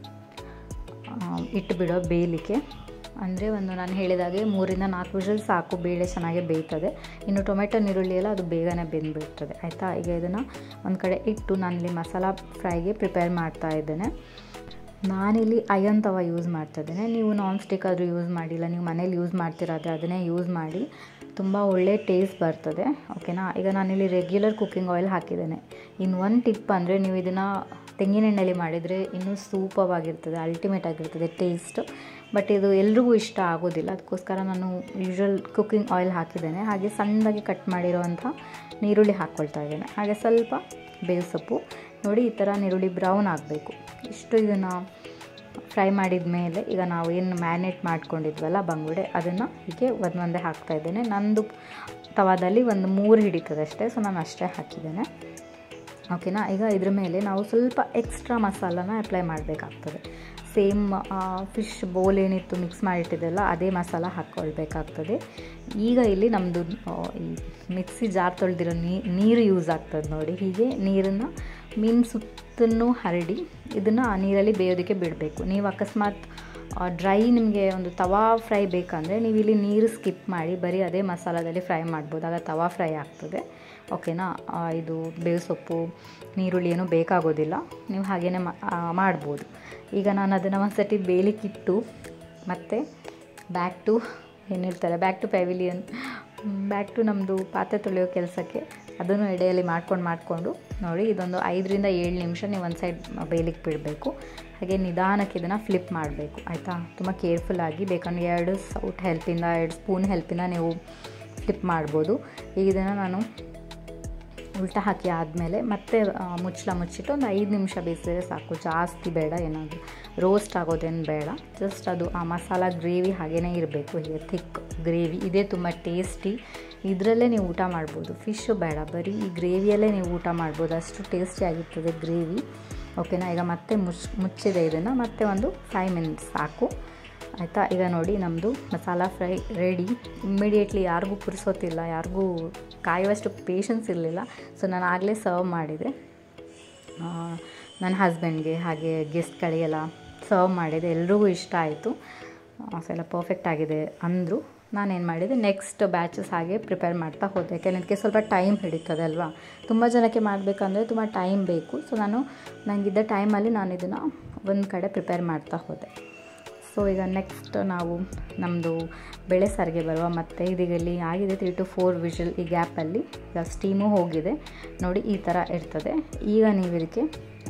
ಇಟ್ಟು ಬಿಡೋ ಬೇಯಲಿಕ್ಕೆ ಅಂದರೆ ಒಂದು ನಾನು ಹೇಳಿದಾಗೆ ಮೂರಿಂದ ನಾಲ್ಕು ವಿಷಲ್ ಸಾಕು ಬೇಳೆ ಚೆನ್ನಾಗಿ ಬೇಯ್ತದೆ ಇನ್ನು ಟೊಮೆಟೊ ನೀರುಳ್ಳಿ ಎಲ್ಲ ಅದು ಬೇಗನೆ ಬೆಂದುಬಿಡ್ತದೆ ಆಯಿತಾ ಈಗ ಇದನ್ನು ಒಂದು ಕಡೆ ಇಟ್ಟು ನಾನಿಲ್ಲಿ ಮಸಾಲ ಫ್ರೈಗೆ ಪ್ರಿಪೇರ್ ಮಾಡ್ತಾ ಇದ್ದೇನೆ ನಾನಿಲ್ಲಿ ಅಯನ್ ತವ ಯೂಸ್ ಮಾಡ್ತಾ ಇದ್ದೇನೆ ನೀವು ನಾನ್ ಸ್ಟಿಕ್ ಆದರೂ ಯೂಸ್ ಮಾಡಿಲ್ಲ ನೀವು ಮನೇಲಿ ಯೂಸ್ ಮಾಡ್ತಿರೋದ್ರೆ ಅದನ್ನೇ ಯೂಸ್ ಮಾಡಿ ತುಂಬ ಒಳ್ಳೆ ಟೇಸ್ಟ್ ಬರ್ತದೆ ಓಕೆನಾ ಈಗ ನಾನಿಲ್ಲಿ ರೆಗ್ಯುಲರ್ ಕುಕ್ಕಿಂಗ್ ಆಯಿಲ್ ಹಾಕಿದ್ದೇನೆ ಇನ್ನು ಒಂದು ಟಿಪ್ ಅಂದರೆ ನೀವು ಇದನ್ನು ತೆಂಗಿನೆಣ್ಣೆಲಿ ಮಾಡಿದರೆ ಇನ್ನೂ ಸೂಪವಾಗಿರ್ತದೆ ಅಲ್ಟಿಮೇಟ್ ಆಗಿರ್ತದೆ ಟೇಸ್ಟ್ ಬಟ್ ಇದು ಎಲ್ರಿಗೂ ಇಷ್ಟ ಆಗೋದಿಲ್ಲ ಅದಕ್ಕೋಸ್ಕರ ನಾನು ಯೂಶ್ವಲ್ ಕುಕ್ಕಿಂಗ್ ಆಯಿಲ್ ಹಾಕಿದ್ದೇನೆ ಹಾಗೆ ಸಣ್ಣದಾಗಿ ಕಟ್ ಮಾಡಿರೋವಂಥ ನೀರುಳ್ಳಿ ಹಾಕ್ಕೊಳ್ತಾ ಇದ್ದೇನೆ ಹಾಗೆ ಸ್ವಲ್ಪ ಬೇವು ಸೊಪ್ಪು ನೋಡಿ ಈ ಥರ ನೀರುಳ್ಳಿ ಬ್ರೌನ್ ಆಗಬೇಕು ಇಷ್ಟು ಇದನ್ನು ಫ್ರೈ ಮಾಡಿದ ಮೇಲೆ ಈಗ ನಾವು ಏನು ಮ್ಯಾರಿನೇಟ್ ಮಾಡ್ಕೊಂಡಿದ್ವಲ್ಲ ಬಂಗುಡೆ ಅದನ್ನು ಹೀಗೆ ಒಂದು ಒಂದೇ ಹಾಕ್ತಾ ಇದ್ದೇನೆ ನಂದು ತವಾದಲ್ಲಿ ಒಂದು ಮೂರು ಹಿಡಿತದೆ ಅಷ್ಟೇ ಸೊ ನಾನು ಅಷ್ಟೇ ಹಾಕಿದ್ದೇನೆ ಓಕೆನಾ ಈಗ ಇದ್ರ ಮೇಲೆ ನಾವು ಸ್ವಲ್ಪ ಎಕ್ಸ್ಟ್ರಾ ಮಸಾಲಾನ ಅಪ್ಲೈ ಮಾಡಬೇಕಾಗ್ತದೆ ಸೇಮ್ ಫಿಶ್ ಬೋಲ್ ಏನಿತ್ತು ಮಿಕ್ಸ್ ಮಾಡಿಟ್ಟಿದ್ದೆಲ್ಲ ಅದೇ ಮಸಾಲ ಹಾಕ್ಕೊಳ್ಬೇಕಾಗ್ತದೆ ಈಗ ಇಲ್ಲಿ ನಮ್ಮದು ಈ ಮಿಕ್ಸಿ ಜಾರ್ ತೊಳೆದಿರೋ ನೀರು ಯೂಸ್ ಆಗ್ತದೆ ನೋಡಿ ಹೀಗೆ ನೀರನ್ನು ಮೀನು ಸುತ್ತನ್ನು ಹರಡಿ ಇದನ್ನು ಆ ನೀರಲ್ಲಿ ಬೇಯೋದಕ್ಕೆ ಬಿಡಬೇಕು ನೀವು ಅಕಸ್ಮಾತ್ ಡ್ರೈ ನಿಮಗೆ ಒಂದು ತವಾ ಫ್ರೈ ಬೇಕಂದರೆ ನೀವು ಇಲ್ಲಿ ನೀರು ಸ್ಕಿಪ್ ಮಾಡಿ ಬರೀ ಅದೇ ಮಸಾಲದಲ್ಲಿ ಫ್ರೈ ಮಾಡ್ಬೋದು ಆಗ ತವಾ ಫ್ರೈ ಆಗ್ತದೆ ಓಕೆನಾ ಇದು ಬೇವು ಸೊಪ್ಪು ನೀರುಳ್ಳಿ ಏನೂ ಬೇಕಾಗೋದಿಲ್ಲ ನೀವು ಹಾಗೇ ಮಾಡ್ಬೋದು ಈಗ ನಾನು ಅದನ್ನು ಒಂದು ಸತಿ ಬೇಲಿಕ್ಕಿಟ್ಟು ಮತ್ತು ಬ್ಯಾಕ್ ಟು ಏನು ಹೇಳ್ತಾರೆ back to pavilion back to ನಮ್ಮದು ಪಾತ್ರೆ ತೊಳೆಯೋ ಕೆಲಸಕ್ಕೆ ಅದನ್ನು ಎಡೆಯಲ್ಲಿ ಮಾಡ್ಕೊಂಡು ಮಾಡಿಕೊಂಡು ನೋಡಿ ಇದೊಂದು ಐದರಿಂದ ಏಳು ನಿಮಿಷ ನೀವು ಒಂದು ಸೈಡ್ ಬೇಯಲಿಕ್ಕೆ ಬಿಡಬೇಕು ಹಾಗೆ ನಿಧಾನಕ್ಕೆ ಇದನ್ನು ಫ್ಲಿಪ್ ಮಾಡಬೇಕು ಆಯಿತಾ ತುಂಬ ಕೇರ್ಫುಲ್ಲಾಗಿ ಬೇಕಂದ್ರೆ ಎರಡು ಸೌಟ್ ಹೆಲ್ಪಿಂದ ಎರಡು ಸ್ಪೂನ್ ಹೆಲ್ಪಿಂದ ನೀವು ಫ್ಲಿಪ್ ಮಾಡ್ಬೋದು ಈಗ ಇದನ್ನು ನಾನು ಉಲ್ಟಾ ಹಾಕಿ ಆದಮೇಲೆ ಮತ್ತೆ ಮುಚ್ಚಳ ಮುಚ್ಚಿಟ್ಟು ಒಂದು ಐದು ನಿಮಿಷ ಬೇಯಿಸಿದ್ರೆ ಸಾಕು ಜಾಸ್ತಿ ಬೇಡ ಏನಾದರೂ ರೋಸ್ಟ್ ಆಗೋದೇನು ಬೇಡ ಜಸ್ಟ್ ಅದು ಆ ಮಸಾಲ ಗ್ರೇವಿ ಹಾಗೇ ಇರಬೇಕು ಹೀಗೆ ಥಿಕ್ ಗ್ರೇವಿ ಇದೇ ತುಂಬ ಟೇಸ್ಟಿ ಇದರಲ್ಲೇ ನೀವು ಊಟ ಮಾಡ್ಬೋದು ಫಿಶ್ಶು ಬೇಡ ಬರೀ ಈ ಗ್ರೇವಿಯಲ್ಲೇ ನೀವು ಊಟ ಮಾಡ್ಬೋದು ಅಷ್ಟು ಟೇಸ್ಟಿಯಾಗಿರ್ತದೆ ಗ್ರೇವಿ ಓಕೆನಾ ಈಗ ಮತ್ತೆ ಮುಚ್ ಮುಚ್ಚಿದೆ ಇದನ್ನು ಮತ್ತೆ ಒಂದು ಫೈವ್ ಮಿನಿಟ್ಸ್ ಸಾಕು ಆಯಿತಾ ಈಗ ನೋಡಿ ನಮ್ಮದು ಮಸಾಲ ಫ್ರೈ ರೆಡಿ ಇಮ್ಮಿಡಿಯೇಟ್ಲಿ ಯಾರಿಗೂ ಪುರ್ಸೋತಿಲ್ಲ ಯಾರಿಗೂ ಕಾಯುವಷ್ಟು ಪೇಷನ್ಸ್ ಇರಲಿಲ್ಲ ಸೊ ನಾನು ಆಗಲೇ ಸರ್ವ್ ಮಾಡಿದೆ ನನ್ನ ಹಸ್ಬೆಂಡ್ಗೆ ಹಾಗೆ ಗೆಸ್ಟ್ಗಳಿಗೆಲ್ಲ ಸರ್ವ್ ಮಾಡಿದೆ ಎಲ್ರಿಗೂ ಇಷ್ಟ ಆಯಿತು ಸೊ ಎಲ್ಲ ಪರ್ಫೆಕ್ಟ್ ಆಗಿದೆ ಅಂದರು ನಾನೇನು ಮಾಡಿದೆ ನೆಕ್ಸ್ಟ್ ಬ್ಯಾಚಸ್ ಹಾಗೆ ಪ್ರಿಪೇರ್ ಮಾಡ್ತಾ ಹೋದೆ ಯಾಕೆಂದರೆ ಅದಕ್ಕೆ ಸ್ವಲ್ಪ ಟೈಮ್ ಹಿಡಿತದೆ ಅಲ್ವಾ ತುಂಬ ಜನಕ್ಕೆ ಮಾಡಬೇಕಂದ್ರೆ ತುಂಬ ಟೈಮ್ ಬೇಕು ಸೊ ನಾನು ನನಗಿದ್ದ ಟೈಮಲ್ಲಿ ನಾನು ಇದನ್ನು ಒಂದು ಕಡೆ ಪ್ರಿಪೇರ್ ಮಾಡ್ತಾ ಹೋದೆ ಸೊ ಈಗ ನೆಕ್ಸ್ಟ್ ನಾವು ನಮ್ಮದು ಬೆಳೆ ಸಾರಿಗೆ ಬರುವ ಮತ್ತು ಇದೀಗಲ್ಲಿ ಆಗಿದೆ ತ್ರೀ ಟು ಫೋರ್ ವಿಷಲ್ ಈ ಗ್ಯಾಪಲ್ಲಿ ಈಗ ಸ್ಟೀಮು ಹೋಗಿದೆ ನೋಡಿ ಈ ಥರ ಇರ್ತದೆ ಈಗ ನೀವು ಇದಕ್ಕೆ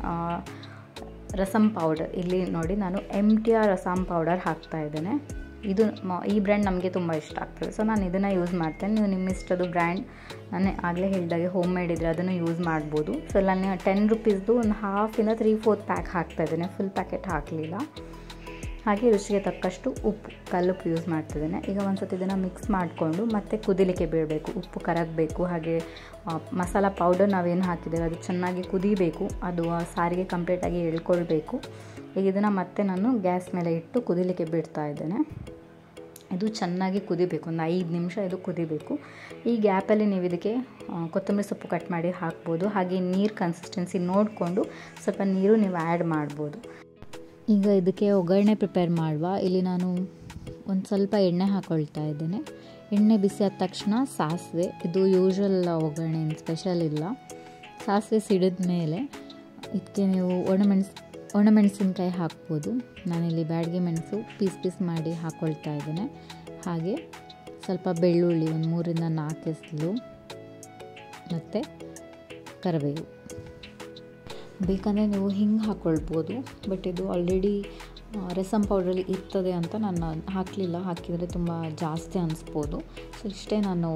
ರಸಮ್ ಪೌಡರ್ ಇಲ್ಲಿ ನೋಡಿ ನಾನು M T R rasam powder ಹಾಕ್ತಾ ಇದ್ದೇನೆ ಇದು ಈ ಬ್ರ್ಯಾಂಡ್ ನಮಗೆ ತುಂಬ ಇಷ್ಟ ಆಗ್ತದೆ ಸೊ ನಾನು ಇದನ್ನು ಯೂಸ್ ಮಾಡ್ತೇನೆ ನೀವು ನಿಮ್ಮ ಇಷ್ಟದು ಬ್ರ್ಯಾಂಡ್ ನಾನು ಆಗಲೇ ಹೇಳಿದಾಗೆ ಹೋಮ್ ಮೇಡ್ ಇದ್ದರೆ ಅದನ್ನು ಯೂಸ್ ಮಾಡ್ಬೋದು ಸೊ ನಾನು ಟೆನ್ ರುಪೀಸ್ದು ಒಂದು ಹಾಫಿಂದ ತ್ರೀ ಫೋರ್ತ್ ಪ್ಯಾಕ್ ಹಾಕ್ತಾ ಇದ್ದೇನೆ ಫುಲ್ ಪ್ಯಾಕೆಟ್ ಹಾಕಲಿಲ್ಲ ಹಾಗೆ ರುಚಿಗೆ ತಕ್ಕಷ್ಟು ಉಪ್ಪು ಕಲ್ಲುಪ್ಪು ಯೂಸ್ ಮಾಡ್ತಿದ್ದೇನೆ ಈಗ ಒಂದು ಸತಿ ಇದನ್ನು ಮಿಕ್ಸ್ ಮಾಡಿಕೊಂಡು ಮತ್ತೆ ಕುದಿಲಿಕ್ಕೆ ಬಿಡಬೇಕು ಉಪ್ಪು ಕರಗಬೇಕು ಹಾಗೆ ಮಸಾಲ ಪೌಡರ್ ನಾವೇನು ಹಾಕಿದ್ದೇವೆ ಅದು ಚೆನ್ನಾಗಿ ಕುದಿಬೇಕು ಅದು ಆ ಸಾರಿಗೆ ಕಂಪ್ಲೀಟಾಗಿ ಎಳ್ಕೊಳ್ಬೇಕು ಈಗ ಇದನ್ನು ಮತ್ತೆ ನಾನು ಗ್ಯಾಸ್ ಮೇಲೆ ಇಟ್ಟು ಕುದಿಲಿಕ್ಕೆ ಬಿಡ್ತಾ ಇದ್ದೇನೆ ಇದು ಚೆನ್ನಾಗಿ ಕುದಿಬೇಕು ಒಂದು ಐದು ನಿಮಿಷ ಇದು ಕುದಿಬೇಕು ಈ ಗ್ಯಾಪಲ್ಲಿ ನೀವು ಇದಕ್ಕೆ ಕೊತ್ತಂಬರಿ ಸೊಪ್ಪು ಕಟ್ ಮಾಡಿ ಹಾಕ್ಬೋದು ಹಾಗೆ ನೀರು ಕನ್ಸಿಸ್ಟೆನ್ಸಿ ನೋಡಿಕೊಂಡು ಸ್ವಲ್ಪ ನೀರು ನೀವು ಆ್ಯಡ್ ಮಾಡ್ಬೋದು ಈಗ ಇದಕ್ಕೆ ಒಗ್ಗರಣೆ ಪ್ರಿಪೇರ್ ಮಾಡುವ ಇಲ್ಲಿ ನಾನು ಒಂದು ಸ್ವಲ್ಪ ಎಣ್ಣೆ ಹಾಕ್ಕೊಳ್ತಾ ಇದ್ದೇನೆ ಎಣ್ಣೆ ಬಿಸಿ ಆದ ತಕ್ಷಣ ಸಾಸಿವೆ ಇದು ಯೂಶ್ವಲ್ ಒಗ್ಗರಣೆ ಏನು ಸ್ಪೆಷಲ್ ಇಲ್ಲ ಸಾಸಿವೆ ಸಿಡಿದ ಮೇಲೆ ಇದಕ್ಕೆ ನೀವು ಒಣಮೆಣಸು ಒಣಮೆಣಸಿನ್ಕಾಯಿ ಹಾಕ್ಬೋದು ನಾನಿಲ್ಲಿ ಬ್ಯಾಡಿಗೆ ಮೆಣಸು ಪೀಸ್ ಪೀಸ್ ಮಾಡಿ ಹಾಕ್ಕೊಳ್ತಾ ಇದ್ದೇನೆ ಹಾಗೆ ಸ್ವಲ್ಪ ಬೆಳ್ಳುಳ್ಳಿ ಒಂದು ಮೂರಿಂದ ನಾಲ್ಕು ಎಸಲು ಮತ್ತು ಕರಿಬೇವು ಬೇಕಂದರೆ ನೀವು ಹಿಂಗೆ ಹಾಕ್ಕೊಳ್ಬೋದು ಬಟ್ ಇದು ಆಲ್ರೆಡಿ ರಸಮ್ ಪೌಡ್ರಲ್ಲಿ ಇರ್ತದೆ ಅಂತ ನಾನು ಹಾಕಲಿಲ್ಲ ಹಾಕಿದರೆ ತುಂಬ ಜಾಸ್ತಿ ಅನಿಸ್ಬೋದು ಸೊ ಇಷ್ಟೇ ನಾನು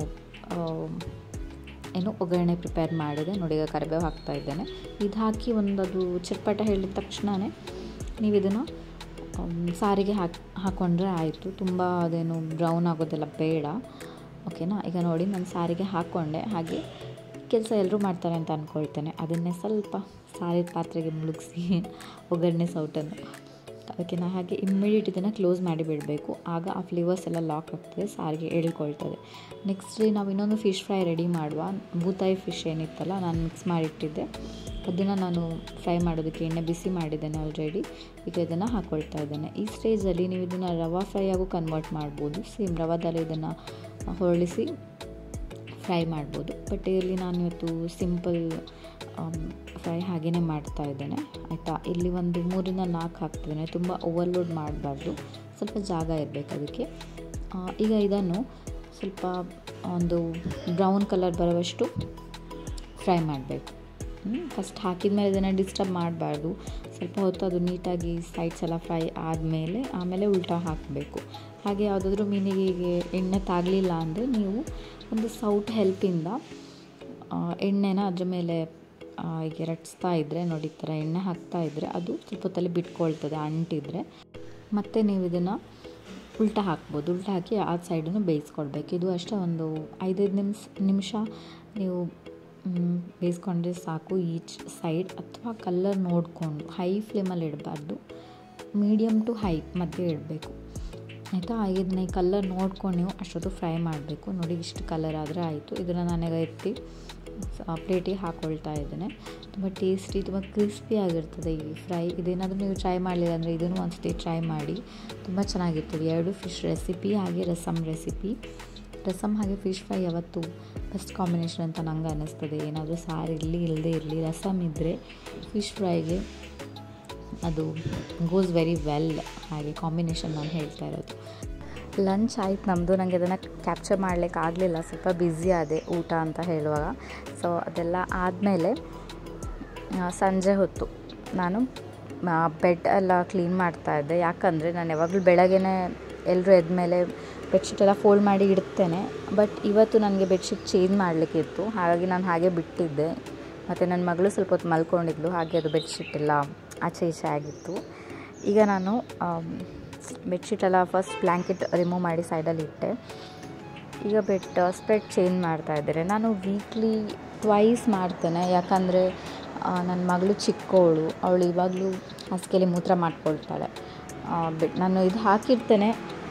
ಏನು ಒಗ್ಗರಣೆ ಪ್ರಿಪೇರ್ ಮಾಡಿದೆ ನೋಡಿ ಈಗ ಕರಿಬೇವು ಹಾಕ್ತಾ ಇದ್ದೇನೆ ಇದು ಹಾಕಿ ಒಂದದು ಚಟ್ಪಟ ಹೇಳಿದ ತಕ್ಷಣವೇ ನೀವು ಇದನ್ನು ಸಾರಿಗೆ ಹಾಕಿ ಹಾಕ್ಕೊಂಡ್ರೆ ಆಯಿತು ತುಂಬ ಅದೇನು ಬ್ರೌನ್ ಆಗೋದೆಲ್ಲ ಬೇಡ ಓಕೆನಾ ಈಗ ನೋಡಿ ನಾನು ಸಾರಿಗೆ ಹಾಕ್ಕೊಂಡೆ ಹಾಗೆ ಕೆಲಸ ಎಲ್ಲರೂ ಮಾಡ್ತಾರೆ ಅಂತ ಅಂದ್ಕೊಳ್ತೇನೆ ಅದನ್ನೇ ಸ್ವಲ್ಪ ಸಾರಿದ ಪಾತ್ರೆಗೆ ಮುಳುಗಿಸಿ ಒಗ್ಗರಣೆ ಸೌಟನ್ನು ಓಕೆನಾ ಹಾಗೆ ಇಮ್ಮಿಡಿಯೇಟ್ ಇದನ್ನು ಕ್ಲೋಸ್ ಮಾಡಿ ಬಿಡಬೇಕು ಆಗ ಆ ಫ್ಲೇವರ್ಸ್ ಎಲ್ಲ ಲಾಕ್ ಆಗ್ತದೆ ಸಾರಿಗೆ ಎಳ್ಕೊಳ್ತದೆ ನೆಕ್ಸ್ಟ್ ನಾವು ಇನ್ನೊಂದು ಫಿಶ್ ಫ್ರೈ ರೆಡಿ ಮಾಡುವ ಬೂತಾಯಿ ಫಿಶ್ ಏನಿತ್ತಲ್ಲ ನಾನು ಮಿಕ್ಸ್ ಮಾಡಿಟ್ಟಿದ್ದೆ ಅದನ್ನು ನಾನು ಫ್ರೈ ಮಾಡೋದಕ್ಕೆ ಎಣ್ಣೆ ಬಿಸಿ ಮಾಡಿದ್ದೇನೆ ಆಲ್ರೆಡಿ ಈಗ ಇದನ್ನು ಹಾಕ್ಕೊಳ್ತಾ ಇದ್ದೇನೆ ಈ ಸ್ಟೇಜಲ್ಲಿ ನೀವು ಇದನ್ನು ರವಾ ಫ್ರೈ ಆಗು ಕನ್ವರ್ಟ್ ಮಾಡ್ಬೋದು ಸೇಮ್ ರವಾದಲ್ಲಿ ಇದನ್ನು ಹೊರಳಿಸಿ ಫ್ರೈ ಮಾಡ್ಬೋದು ಬಟ್ ಇಲ್ಲಿ ನಾನು ಇವತ್ತು ಸಿಂಪಲ್ ಫ್ರೈ ಹಾಗೆಯೇ ಮಾಡ್ತಾ ಇದ್ದೇನೆ ಆಯಿತಾ ಇಲ್ಲಿ ಒಂದು ಮೂರಿಂದ ನಾಲ್ಕು ಹಾಕ್ತಿದ್ದೇನೆ ತುಂಬ ಓವರ್ಲೋಡ್ ಮಾಡಬಾರ್ದು ಸ್ವಲ್ಪ ಜಾಗ ಇರಬೇಕು ಅದಕ್ಕೆ ಈಗ ಇದನ್ನು ಸ್ವಲ್ಪ ಒಂದು ಬ್ರೌನ್ ಕಲರ್ ಬರುವಷ್ಟು ಫ್ರೈ ಮಾಡಬೇಕು ಫಸ್ಟ್ ಹಾಕಿದ ಮೇಲೆ ಇದನ್ನು ಡಿಸ್ಟರ್ಬ್ ಮಾಡಬಾರ್ದು ಸ್ವಲ್ಪ ಹೊತ್ತು ಅದು ನೀಟಾಗಿ ಸೈಡ್ಸ್ ಎಲ್ಲ ಫ್ರೈ ಆದಮೇಲೆ ಆಮೇಲೆ ಉಲ್ಟಾ ಹಾಕಬೇಕು ಹಾಗೆ ಯಾವುದಾದ್ರೂ ಮೀನಿಗೆ ಎಣ್ಣೆ ತಾಗಲಿಲ್ಲ ಅಂದರೆ ನೀವು ಒಂದು ಸೌಟ್ ಹೆಲ್ಪಿಂದ ಎಣ್ಣೆನ ಅದ್ರ ಮೇಲೆ ಹೀಗೆ ರಟ್ಸ್ತಾ ಇದ್ದರೆ ನೋಡಿ ಈ ಥರ ಎಣ್ಣೆ ಹಾಕ್ತಾ ಇದ್ದರೆ ಅದು ಸ್ವಲ್ಪ ಹೊತ್ತಲ್ಲಿ ಬಿಟ್ಕೊಳ್ತದೆ ಅಂಟಿದ್ರೆ ಮತ್ತು ನೀವು ಇದನ್ನು ಉಲ್ಟಾ ಹಾಕ್ಬೋದು ಉಲ್ಟಾ ಹಾಕಿ ಆ ಸೈಡನ್ನು ಬೇಯಿಸ್ಕೊಳ್ಬೇಕು ಇದು ಅಷ್ಟೇ ಒಂದು ಐದೈದು ನಿಮಿಷ ನಿಮಿಷ ನೀವು ಬೇಯಿಸ್ಕೊಂಡ್ರೆ ಸಾಕು ಈಚ್ ಸೈಡ್ ಅಥವಾ ಕಲ್ಲರ್ ನೋಡಿಕೊಂಡು ಹೈ ಫ್ಲೇಮಲ್ಲಿ ಇಡಬಾರ್ದು ಮೀಡಿಯಮ್ ಟು ಹೈ ಮಧ್ಯೆ ಇಡಬೇಕು ಆಯಿತಾ ಇದನ್ನ ಈ ಕಲ್ಲರ್ ನೋಡ್ಕೊಂಡು ನೀವು ಅಷ್ಟೊತ್ತು ಫ್ರೈ ಮಾಡಬೇಕು ನೋಡಿ ಇಷ್ಟು ಕಲರ್ ಆದರೆ ಆಯಿತು ಇದನ್ನು ನಾನೀಗ ಎತ್ತಿ ಪ್ಲೇಟಿಗೆ ಹಾಕ್ಕೊಳ್ತಾ ಇದ್ದೇನೆ ತುಂಬ ಟೇಸ್ಟಿ ತುಂಬ ಕ್ರಿಸ್ಪಿ ಆಗಿರ್ತದೆ ಈ ಫ್ರೈ ಇದೇನಾದರೂ ನೀವು ಟ್ರೈ ಮಾಡಲಿಲ್ಲ ಅಂದರೆ ಇದನ್ನು ಒಂದ್ಸತಿ ಟ್ರೈ ಮಾಡಿ ತುಂಬ ಚೆನ್ನಾಗಿರ್ತದೆ ಎರಡು ಫಿಶ್ ರೆಸಿಪಿ ಹಾಗೆ ರಸಮ್ ರೆಸಿಪಿ ರಸಮ್ ಹಾಗೆ ಫಿಶ್ ಫ್ರೈ ಯಾವತ್ತು ಬೆಸ್ಟ್ ಕಾಂಬಿನೇಷನ್ ಅಂತ ನಂಗೆ ಅನ್ನಿಸ್ತದೆ ಏನಾದರೂ ಸಾರು ಇರಲಿ ಇಲ್ಲದೇ ಇರಲಿ ರಸಮ್ ಇದ್ದರೆ ಫಿಶ್ ಫ್ರೈಗೆ ಅದು ಗೋಸ್ ವೆರಿ ವೆಲ್ ಹಾಗೆ ಕಾಂಬಿನೇಷನ್ ನಾನು ಹೇಳ್ತಾ ಇರೋದು ಲಂಚ್ ಆಯ್ತು ನಮ್ಮದು ನನಗೆ ಅದನ್ನು ಕ್ಯಾಪ್ಚರ್ ಮಾಡಲಿಕ್ಕೆ ಆಗಲಿಲ್ಲ ಸ್ವಲ್ಪ ಬ್ಯುಸಿ ಆದೆ ಊಟ ಅಂತ ಹೇಳುವಾಗ ಸೊ ಅದೆಲ್ಲ ಆದಮೇಲೆ ಸಂಜೆ ಹೊತ್ತು ನಾನು ಬೆಡ್ ಎಲ್ಲ ಕ್ಲೀನ್ ಮಾಡ್ತಾಯಿದ್ದೆ ಯಾಕಂದರೆ ನಾನು ಯಾವಾಗಲೂ ಬೆಳಗ್ಗೆನೇ ಎಲ್ಲರೂ ಎದ್ಮೇಲೆ ಬೆಡ್ಶೀಟ್ ಎಲ್ಲ ಫೋಲ್ಡ್ ಮಾಡಿ ಇಡ್ತೇನೆ ಬಟ್ ಇವತ್ತು ನನಗೆ ಬೆಡ್ಶೀಟ್ ಚೇಂಜ್ ಮಾಡಲಿಕ್ಕಿತ್ತು ಹಾಗಾಗಿ ನಾನು ಹಾಗೆ ಬಿಟ್ಟಿದ್ದೆ ಮತ್ತು ನನ್ನ ಮಗಳು ಸ್ವಲ್ಪ ಹೊತ್ತು ಮಲ್ಕೊಂಡಿದ್ಲು ಹಾಗೆ ಅದು ಬೆಡ್ಶೀಟ್ ಎಲ್ಲ ಆಚೆ ಈಚೆ ಆಗಿತ್ತು ಈಗ ನಾನು ಬೆಡ್ಶೀಟ್ ಎಲ್ಲ ಫಸ್ಟ್ ಬ್ಲ್ಯಾಂಕೆಟ್ ರಿಮೂವ್ ಮಾಡಿ ಸೈಡಲ್ಲಿ ಇಟ್ಟೆ ಈಗ ಬೆಡ್ ಸ್ಪ್ರೆಡ್ ಚೇಂಜ್ ಮಾಡ್ತಾ ಇದ್ದೇನೆ ನಾನು ವೀಕ್ಲಿ ಟ್ವೈಸ್ ಮಾಡ್ತೇನೆ ಯಾಕಂದರೆ ನನ್ನ ಮಗಳು ಚಿಕ್ಕವಳು ಅವಳು ಇವಾಗಲೂ ಹಾಸಿಗೆಯಲ್ಲಿ ಮೂತ್ರ ಮಾಡ್ಕೊಳ್ತಾಳೆ ಬೆಡ್ ನಾನು ಇದು ಹಾಕಿರ್ತೇನೆ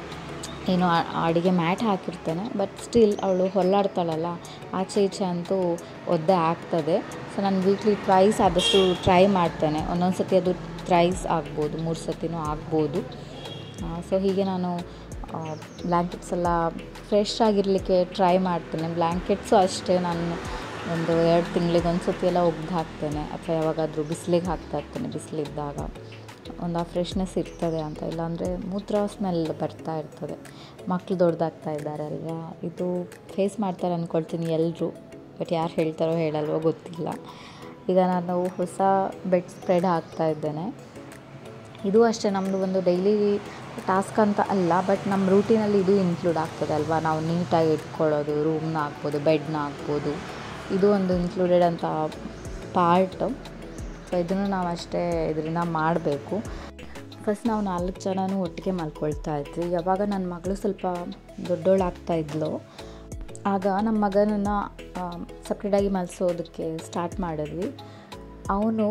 ಏನು ಅಡುಗೆ ಮ್ಯಾಟ್ ಹಾಕಿರ್ತೇನೆ ಬಟ್ ಸ್ಟಿಲ್ ಅವಳು ಹೊಲ್ಲಾಡ್ತಾಳಲ್ಲ ಆಚೆ ಈಚೆ ಅಂತೂ ಒದ್ದೆ ಆಗ್ತದೆ ಸೊ ನಾನು ವೀಕ್ಲಿ ಟ್ವೈಸ್ ಆದಷ್ಟು ಟ್ರೈ ಮಾಡ್ತೇನೆ ಒಂದೊಂದು ಸತಿ ಅದು ಥ್ರೈಸ್ ಆಗ್ಬೋದು ಮೂರು ಸತಿನೂ ಆಗ್ಬೋದು ಸೊ ಹೀಗೆ ನಾನು ಬ್ಲ್ಯಾಂಕೆಟ್ಸ್ ಎಲ್ಲ ಫ್ರೆಶ್ ಆಗಿರಲಿಕ್ಕೆ ಟ್ರೈ ಮಾಡ್ತೇನೆ ಬ್ಲ್ಯಾಂಕೆಟ್ಸು ಅಷ್ಟೇ ನಾನು ಒಂದು ಎರಡು ತಿಂಗಳಿಗೆ ಒಂದು ಸತಿ ಎಲ್ಲ ಒಗ್ದು ಹಾಕ್ತೇನೆ ಅಥವಾ ಯಾವಾಗಾದರೂ ಬಿಸಿಲಿಗೆ ಹಾಕ್ತಾ ಇರ್ತೇನೆ ಬಿಸಿಲಿದ್ದಾಗ ಒಂದು ಆ ಫ್ರೆಶ್ನೆಸ್ ಇರ್ತದೆ ಅಂತ ಇಲ್ಲಾಂದರೆ ಮೂತ್ರ ಸ್ಮೆಲ್ ಬರ್ತಾ ಇರ್ತದೆ ಮಕ್ಕಳು ದೊಡ್ಡದಾಗ್ತಾ ಇದ್ದಾರೆ ಅಲ್ವಾ ಇದು ಫೇಸ್ ಮಾಡ್ತಾರೆ ಅಂದ್ಕೊಳ್ತೀನಿ ಎಲ್ಲರೂ ಬಟ್ ಯಾರು ಹೇಳ್ತಾರೋ ಹೇಳಲ್ವೋ ಗೊತ್ತಿಲ್ಲ ಈಗ ನಾನು ಹೊಸ ಬೆಡ್ ಸ್ಪ್ರೆಡ್ ಹಾಕ್ತಾ ಇದ್ದೇನೆ ಇದು ಅಷ್ಟೇ ನಮ್ಮದು ಒಂದು ಡೈಲಿ ಟಾಸ್ಕ್ ಅಂತ ಅಲ್ಲ ಬಟ್ ನಮ್ಮ ರೂಟೀನಲ್ಲಿ ಇದು ಇನ್ಕ್ಲೂಡ್ ಆಗ್ತದೆ ಅಲ್ವಾ ನಾವು ನೀಟಾಗಿ ಇಟ್ಕೊಳ್ಳೋದು ರೂಮ್ನ ಹಾಕ್ಬೋದು ಬೆಡ್ನ ಹಾಕ್ಬೋದು ಇದು ಒಂದು ಇನ್ಕ್ಲೂಡೆಡ್ ಅಂತ ಪಾರ್ಟ್ ಸೊ ಇದನ್ನು ನಾವು ಅಷ್ಟೇ ಇದರಿಂದ ಮಾಡಬೇಕು ಫಸ್ಟ್ ನಾವು ನಾಲ್ಕು ಜನನೂ ಒಟ್ಟಿಗೆ ಮಲ್ಕೊಳ್ತಾ ಇದ್ವಿ ಯಾವಾಗ ನನ್ನ ಮಗಳು ಸ್ವಲ್ಪ ದೊಡ್ಡೋಳಾಗ್ತಾ ಇದ್ಲು ಆಗ ನಮ್ಮ ಮಗನನ್ನು ಸಪ್ರೇಟಾಗಿ ಮಲಿಸೋದಕ್ಕೆ ಸ್ಟಾರ್ಟ್ ಮಾಡಿದ್ವಿ ಅವನು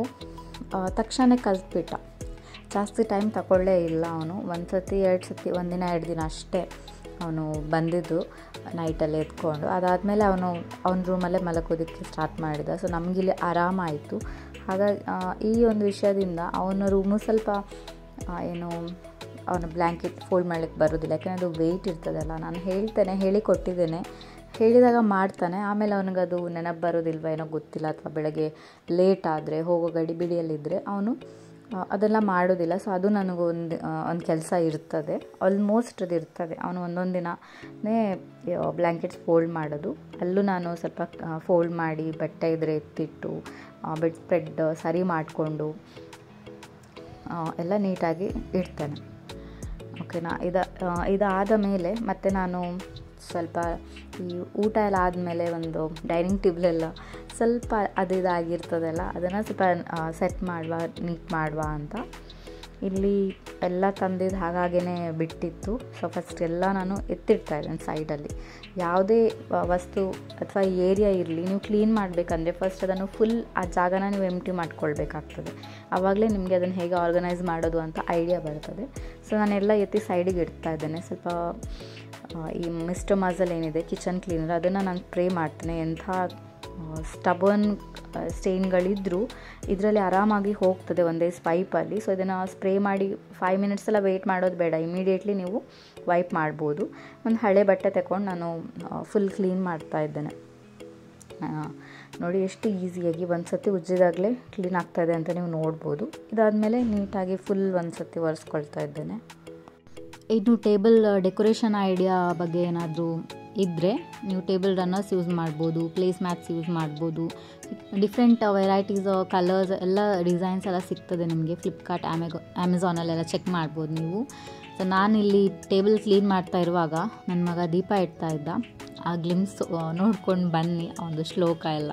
ತಕ್ಷಣ ಕಲ್ತ್ಬಿಟ್ಟ ಜಾಸ್ತಿ ಟೈಮ್ ತಗೊಳ್ಳೇ ಇಲ್ಲ ಅವನು ಒಂದು ಸತಿ ಎರಡು ಸತಿ ಒಂದಿನ ಎರಡು ದಿನ ಅಷ್ಟೇ ಅವನು ಬಂದಿದ್ದು ನೈಟಲ್ಲಿ ಎತ್ಕೊಂಡು ಅದಾದಮೇಲೆ ಅವನು ಅವನ ರೂಮಲ್ಲೇ ಮಲಗೋದಕ್ಕೆ ಸ್ಟಾರ್ಟ್ ಮಾಡಿದ ಸೊ ನಮಗಿಲ್ಲಿ ಆರಾಮಾಯಿತು ಹಾಗಾಗಿ ಈ ಒಂದು ವಿಷಯದಿಂದ ಅವನ ರೂಮು ಸ್ವಲ್ಪ ಏನು ಅವನ ಬ್ಲ್ಯಾಂಕೆಟ್ ಫೋಲ್ಡ್ ಮಾಡಲಿಕ್ಕೆ ಬರೋದಿಲ್ಲ ಯಾಕೆಂದರೆ ಅದು ವೆಯ್ಟ್ ಇರ್ತದಲ್ಲ ನಾನು ಹೇಳ್ತೇನೆ ಹೇಳಿ ಕೊಟ್ಟಿದ್ದೇನೆ ಹೇಳಿದಾಗ ಮಾಡ್ತಾನೆ ಆಮೇಲೆ ಅವನಿಗದು ನೆನಪು ಬರೋದಿಲ್ವ ಏನೋ ಗೊತ್ತಿಲ್ಲ ಅಥವಾ ಬೆಳಗ್ಗೆ ಲೇಟ್ ಆದರೆ ಹೋಗೋ ಗಡಿಬಿಡಿಯಲ್ಲಿದ್ದರೆ ಅವನು ಅದೆಲ್ಲ ಮಾಡೋದಿಲ್ಲ ಸೊ ಅದು ನನಗೊಂದು ಒಂದು ಕೆಲಸ ಇರ್ತದೆ ಆಲ್ಮೋಸ್ಟ್ ಅದು ಇರ್ತದೆ ಅವನು ಒಂದೊಂದು ದಿನನೇ ಬ್ಲ್ಯಾಂಕೆಟ್ಸ್ ಫೋಲ್ಡ್ ಮಾಡೋದು ಅಲ್ಲೂ ನಾನು ಸ್ವಲ್ಪ ಫೋಲ್ಡ್ ಮಾಡಿ ಬಟ್ಟೆ ಇದ್ರೆ ಎತ್ತಿಟ್ಟು ಬೆಡ್ ಸ್ಪ್ರೆಡ್ ಸರಿ ಮಾಡಿಕೊಂಡು ಎಲ್ಲ ನೀಟಾಗಿ ಇಡ್ತೇನೆ ಓಕೆನಾ ಇದ ಇದಾದ ಮೇಲೆ ಮತ್ತೆ ನಾನು ಸ್ವಲ್ಪ ಈ ಊಟ ಎಲ್ಲ ಆದಮೇಲೆ ಒಂದು ಡೈನಿಂಗ್ ಟೇಬಲೆಲ್ಲ ಸ್ವಲ್ಪ ಅದು ಇದಾಗಿರ್ತದಲ್ಲ ಅದನ್ನು ಸ್ವಲ್ಪ ಸೆಟ್ ಮಾಡುವ ನೀಟ್ ಮಾಡುವ ಅಂತ ಇಲ್ಲಿ ಎಲ್ಲ ತಂದಿದ್ದು ಹಾಗಾಗೇ ಬಿಟ್ಟಿತ್ತು ಸೊ ಫಸ್ಟ್ ಎಲ್ಲ ನಾನು ಎತ್ತಿಡ್ತಾ ಇದ್ದೇನೆ ಸೈಡಲ್ಲಿ ಯಾವುದೇ ವಸ್ತು ಅಥವಾ ಏರಿಯಾ ಇರಲಿ ನೀವು ಕ್ಲೀನ್ ಮಾಡಬೇಕಂದ್ರೆ ಫಸ್ಟ್ ಅದನ್ನು ಫುಲ್ ಆ ಜಾಗನ ನೀವು ಎಂಟಿ ಮಾಡ್ಕೊಳ್ಬೇಕಾಗ್ತದೆ ಆವಾಗಲೇ ನಿಮಗೆ ಅದನ್ನು ಹೇಗೆ ಆರ್ಗನೈಸ್ ಮಾಡೋದು ಅಂತ ಐಡಿಯಾ ಬರ್ತದೆ ಸೊ ನಾನೆಲ್ಲ ಎತ್ತಿ ಸೈಡಿಗೆ ಇಡ್ತಾ ಇದ್ದೇನೆ ಸ್ವಲ್ಪ ಈ ಮಿಸ್ಟರ್ ಮಜಲ್ ಏನಿದೆ ಕಿಚನ್ ಕ್ಲೀನರ್ ಅದನ್ನು ನಾನು ಸ್ಪ್ರೇ ಮಾಡ್ತೇನೆ ಎಂಥ ಸ್ಟಬನ್ ಸ್ಟೇನ್ಗಳಿದ್ದರೂ ಇದರಲ್ಲಿ ಆರಾಮಾಗಿ ಹೋಗ್ತದೆ ಒಂದೇ ಸ್ವೈಪಲ್ಲಿ ಸೊ ಇದನ್ನು ಸ್ಪ್ರೇ ಮಾಡಿ ಫೈವ್ ಮಿನಿಟ್ಸ್ ಎಲ್ಲ ವೆಯ್ಟ್ ಮಾಡೋದು ಬೇಡ ಇಮಿಡಿಯೇಟ್ಲಿ ನೀವು ವೈಪ್ ಮಾಡ್ಬೋದು ಒಂದು ಹಳೆ ಬಟ್ಟೆ ತಗೊಂಡು ನಾನು ಫುಲ್ ಕ್ಲೀನ್ ಮಾಡ್ತಾ ಇದ್ದೇನೆ ನೋಡಿ ಎಷ್ಟು ಈಸಿಯಾಗಿ ಒಂದು ಸತಿ ಉಜ್ಜಿದಾಗಲೇ ಕ್ಲೀನ್ ಆಗ್ತಾಯಿದೆ ಅಂತ ನೀವು ನೋಡ್ಬೋದು ಇದಾದಮೇಲೆ ನೀಟಾಗಿ ಫುಲ್ ಒಂದು ಸತಿ ಒರೆಸ್ಕೊಳ್ತಾ ಇದ್ದೇನೆ ಇನ್ನು ಟೇಬಲ್ ಡೆಕೋರೇಷನ್ ಐಡಿಯಾ ಬಗ್ಗೆ ಏನಾದರೂ ಇದ್ದರೆ ನೀವು ಟೇಬಲ್ ರನ್ನರ್ಸ್ ಯೂಸ್ ಮಾಡ್ಬೋದು ಪ್ಲೇಸ್ ಮ್ಯಾಟ್ಸ್ ಯೂಸ್ ಮಾಡ್ಬೋದು ಡಿಫ್ರೆಂಟ್ ವೆರೈಟೀಸ್ ಕಲರ್ಸ್ ಎಲ್ಲ ಡಿಸೈನ್ಸ್ ಎಲ್ಲ ಸಿಗ್ತದೆ ನಿಮಗೆ ಫ್ಲಿಪ್ಕಾರ್ಟ್ ಆಮೆಗೋ ಅಮೆಝಾನಲ್ಲೆಲ್ಲ ಚೆಕ್ ಮಾಡ್ಬೋದು ನೀವು ಸೊ ನಾನಿಲ್ಲಿ ಟೇಬಲ್ ಕ್ಲೀನ್ ಮಾಡ್ತಾ ಇರುವಾಗ ನನ್ನ ಮಗ ದೀಪ ಇಡ್ತಾ ಇದ್ದ ಆ ಗ್ಲಿಮ್ಸ್ ನೋಡ್ಕೊಂಡು ಬನ್ನಿ ಒಂದು ಶ್ಲೋಕ ಎಲ್ಲ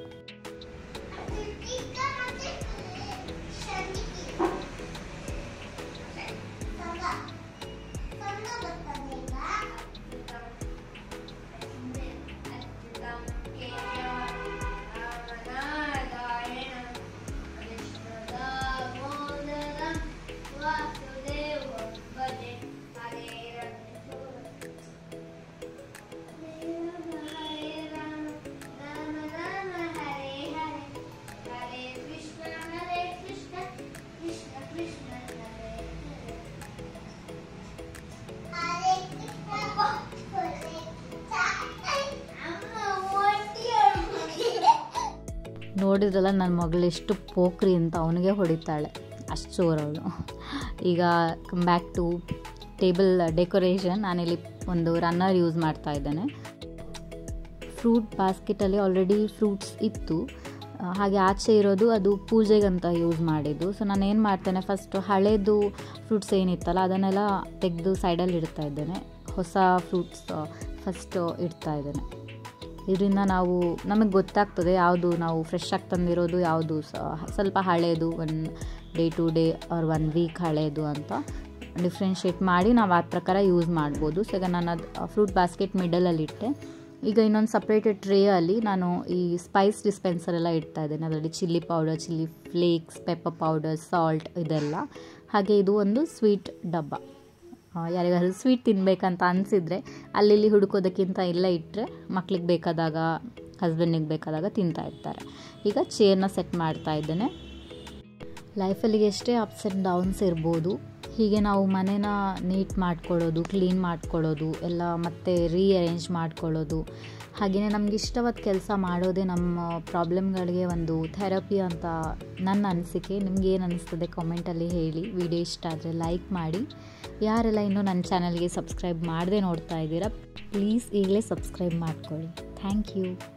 ನೋಡಿದ್ರಲ್ಲ ನನ್ನ ಮಗಳು ಎಷ್ಟು ಪೋಖ್ರಿ ಅಂತ ಅವನಿಗೆ ಹೊಡಿತಾಳೆ ಅಷ್ಟು ಜೋರವಳು ಈಗ come back to table decoration ನಾನಿಲ್ಲಿ ಒಂದು ರನ್ನರ್ ಯೂಸ್ ಮಾಡ್ತಾ ಇದ್ದೇನೆ ಫ್ರೂಟ್ ಬಾಸ್ಕೆಟಲ್ಲಿ ಆಲ್ರೆಡಿ ಫ್ರೂಟ್ಸ್ ಇತ್ತು ಹಾಗೆ ಆಚೆ ಇರೋದು ಅದು ಪೂಜೆಗಂತ ಯೂಸ್ ಮಾಡಿದ್ದು ಸೊ ನಾನು ಏನು ಮಾಡ್ತೇನೆ ಫಸ್ಟು ಹಳೇದು ಫ್ರೂಟ್ಸ್ ಏನಿತ್ತಲ್ಲ ಅದನ್ನೆಲ್ಲ ತೆಗೆದು ಸೈಡಲ್ಲಿ ಇಡ್ತಾ ಇದ್ದೇನೆ ಹೊಸ ಫ್ರೂಟ್ಸ್ ಫಸ್ಟು ಇಡ್ತಾ ಇದ್ದೇನೆ ಇದರಿಂದ ನಾವು ನಮಗೆ ಗೊತ್ತಾಗ್ತದೆ ಯಾವುದು ನಾವು ಫ್ರೆಶ್ ಆಗಿ ತಂದಿರೋದು ಯಾವುದು ಸ್ವಲ್ಪ ಹಳೇದು one day to day or one week ಹಳೇದು ಅಂತ ಡಿಫ್ರೆನ್ಷಿಯೇಟ್ ಮಾಡಿ ನಾವು ಆ ಪ್ರಕಾರ ಯೂಸ್ ಮಾಡ್ಬೋದು ಸೊ ಈಗ ನಾನು ಅದು ಫ್ರೂಟ್ ಬಾಸ್ಕೆಟ್ ಮಿಡಲಲ್ಲಿ ಇಟ್ಟೆ ಈಗ ಇನ್ನೊಂದು ಸಪ್ರೇಟೆಡ್ ಟ್ರೇಯಲ್ಲಿ ನಾನು ಈ ಸ್ಪೈಸ್ ಡಿಸ್ಪೆನ್ಸರ್ ಎಲ್ಲ ಇಡ್ತಾ ಇದ್ದೇನೆ ಅದರಲ್ಲಿ chilli powder chilli flakes pepper powder salt ಇದೆಲ್ಲ ಹಾಗೆ ಇದು ಒಂದು ಸ್ವೀಟ್ ಡಬ್ಬ ಯಾರಿಗಾದ್ರೂ ಸ್ವೀಟ್ ತಿನ್ನಬೇಕಂತ ಅನಿಸಿದರೆ ಅಲ್ಲಿ ಹುಡುಕೋದಕ್ಕಿಂತ ಇಲ್ಲ ಇಟ್ಟರೆ ಮಕ್ಳಿಗೆ ಬೇಕಾದಾಗ ಹಸ್ಬೆಂಡಿಗೆ ಬೇಕಾದಾಗ ತಿಂತಾ ಇರ್ತಾರೆ ಈಗ ಚೇರ್ನ ಸೆಟ್ ಮಾಡ್ತಾ ಇದ್ದೇನೆ ಲೈಫಲ್ಲಿ ಎಷ್ಟೇ ಅಪ್ಸ್ ಆ್ಯಂಡ್ ಡೌನ್ಸ್ ಇರ್ಬೋದು ಹೀಗೆ ನಾವು ಮನೇನ ನೀಟ್ ಮಾಡ್ಕೊಳ್ಳೋದು ಕ್ಲೀನ್ ಮಾಡ್ಕೊಳ್ಳೋದು ಎಲ್ಲ ಮತ್ತೆ ರೀಅರೇಂಜ್ ಮಾಡ್ಕೊಳ್ಳೋದು ಹಾಗೆಯೇ ನಮ್ಗೆ ಇಷ್ಟವಾದ ಕೆಲಸ ಮಾಡೋದೇ ನಮ್ಮ ಪ್ರಾಬ್ಲಮ್ಗಳಿಗೆ ಒಂದು ಥೆರಪಿ ಅಂತ ನನ್ನ ಅನಿಸಿಕೆ ನಿಮ್ಗೆ ಏನು ಅನಿಸ್ತದೆ ಕಾಮೆಂಟಲ್ಲಿ ಹೇಳಿ ವಿಡಿಯೋ ಇಷ್ಟ ಆದರೆ ಲೈಕ್ ಮಾಡಿ ಯಾರೆಲ್ಲ ಇನ್ನೂ ನನ್ನ ಚಾನಲ್ಗೆ ಸಬ್ಸ್ಕ್ರೈಬ್ ಮಾಡದೆ ನೋಡ್ತಾ ಇದ್ದೀರಾ ಪ್ಲೀಸ್ ಈಗಲೇ ಸಬ್ಸ್ಕ್ರೈಬ್ ಮಾಡ್ಕೊಳ್ಳಿ ಥ್ಯಾಂಕ್ ಯು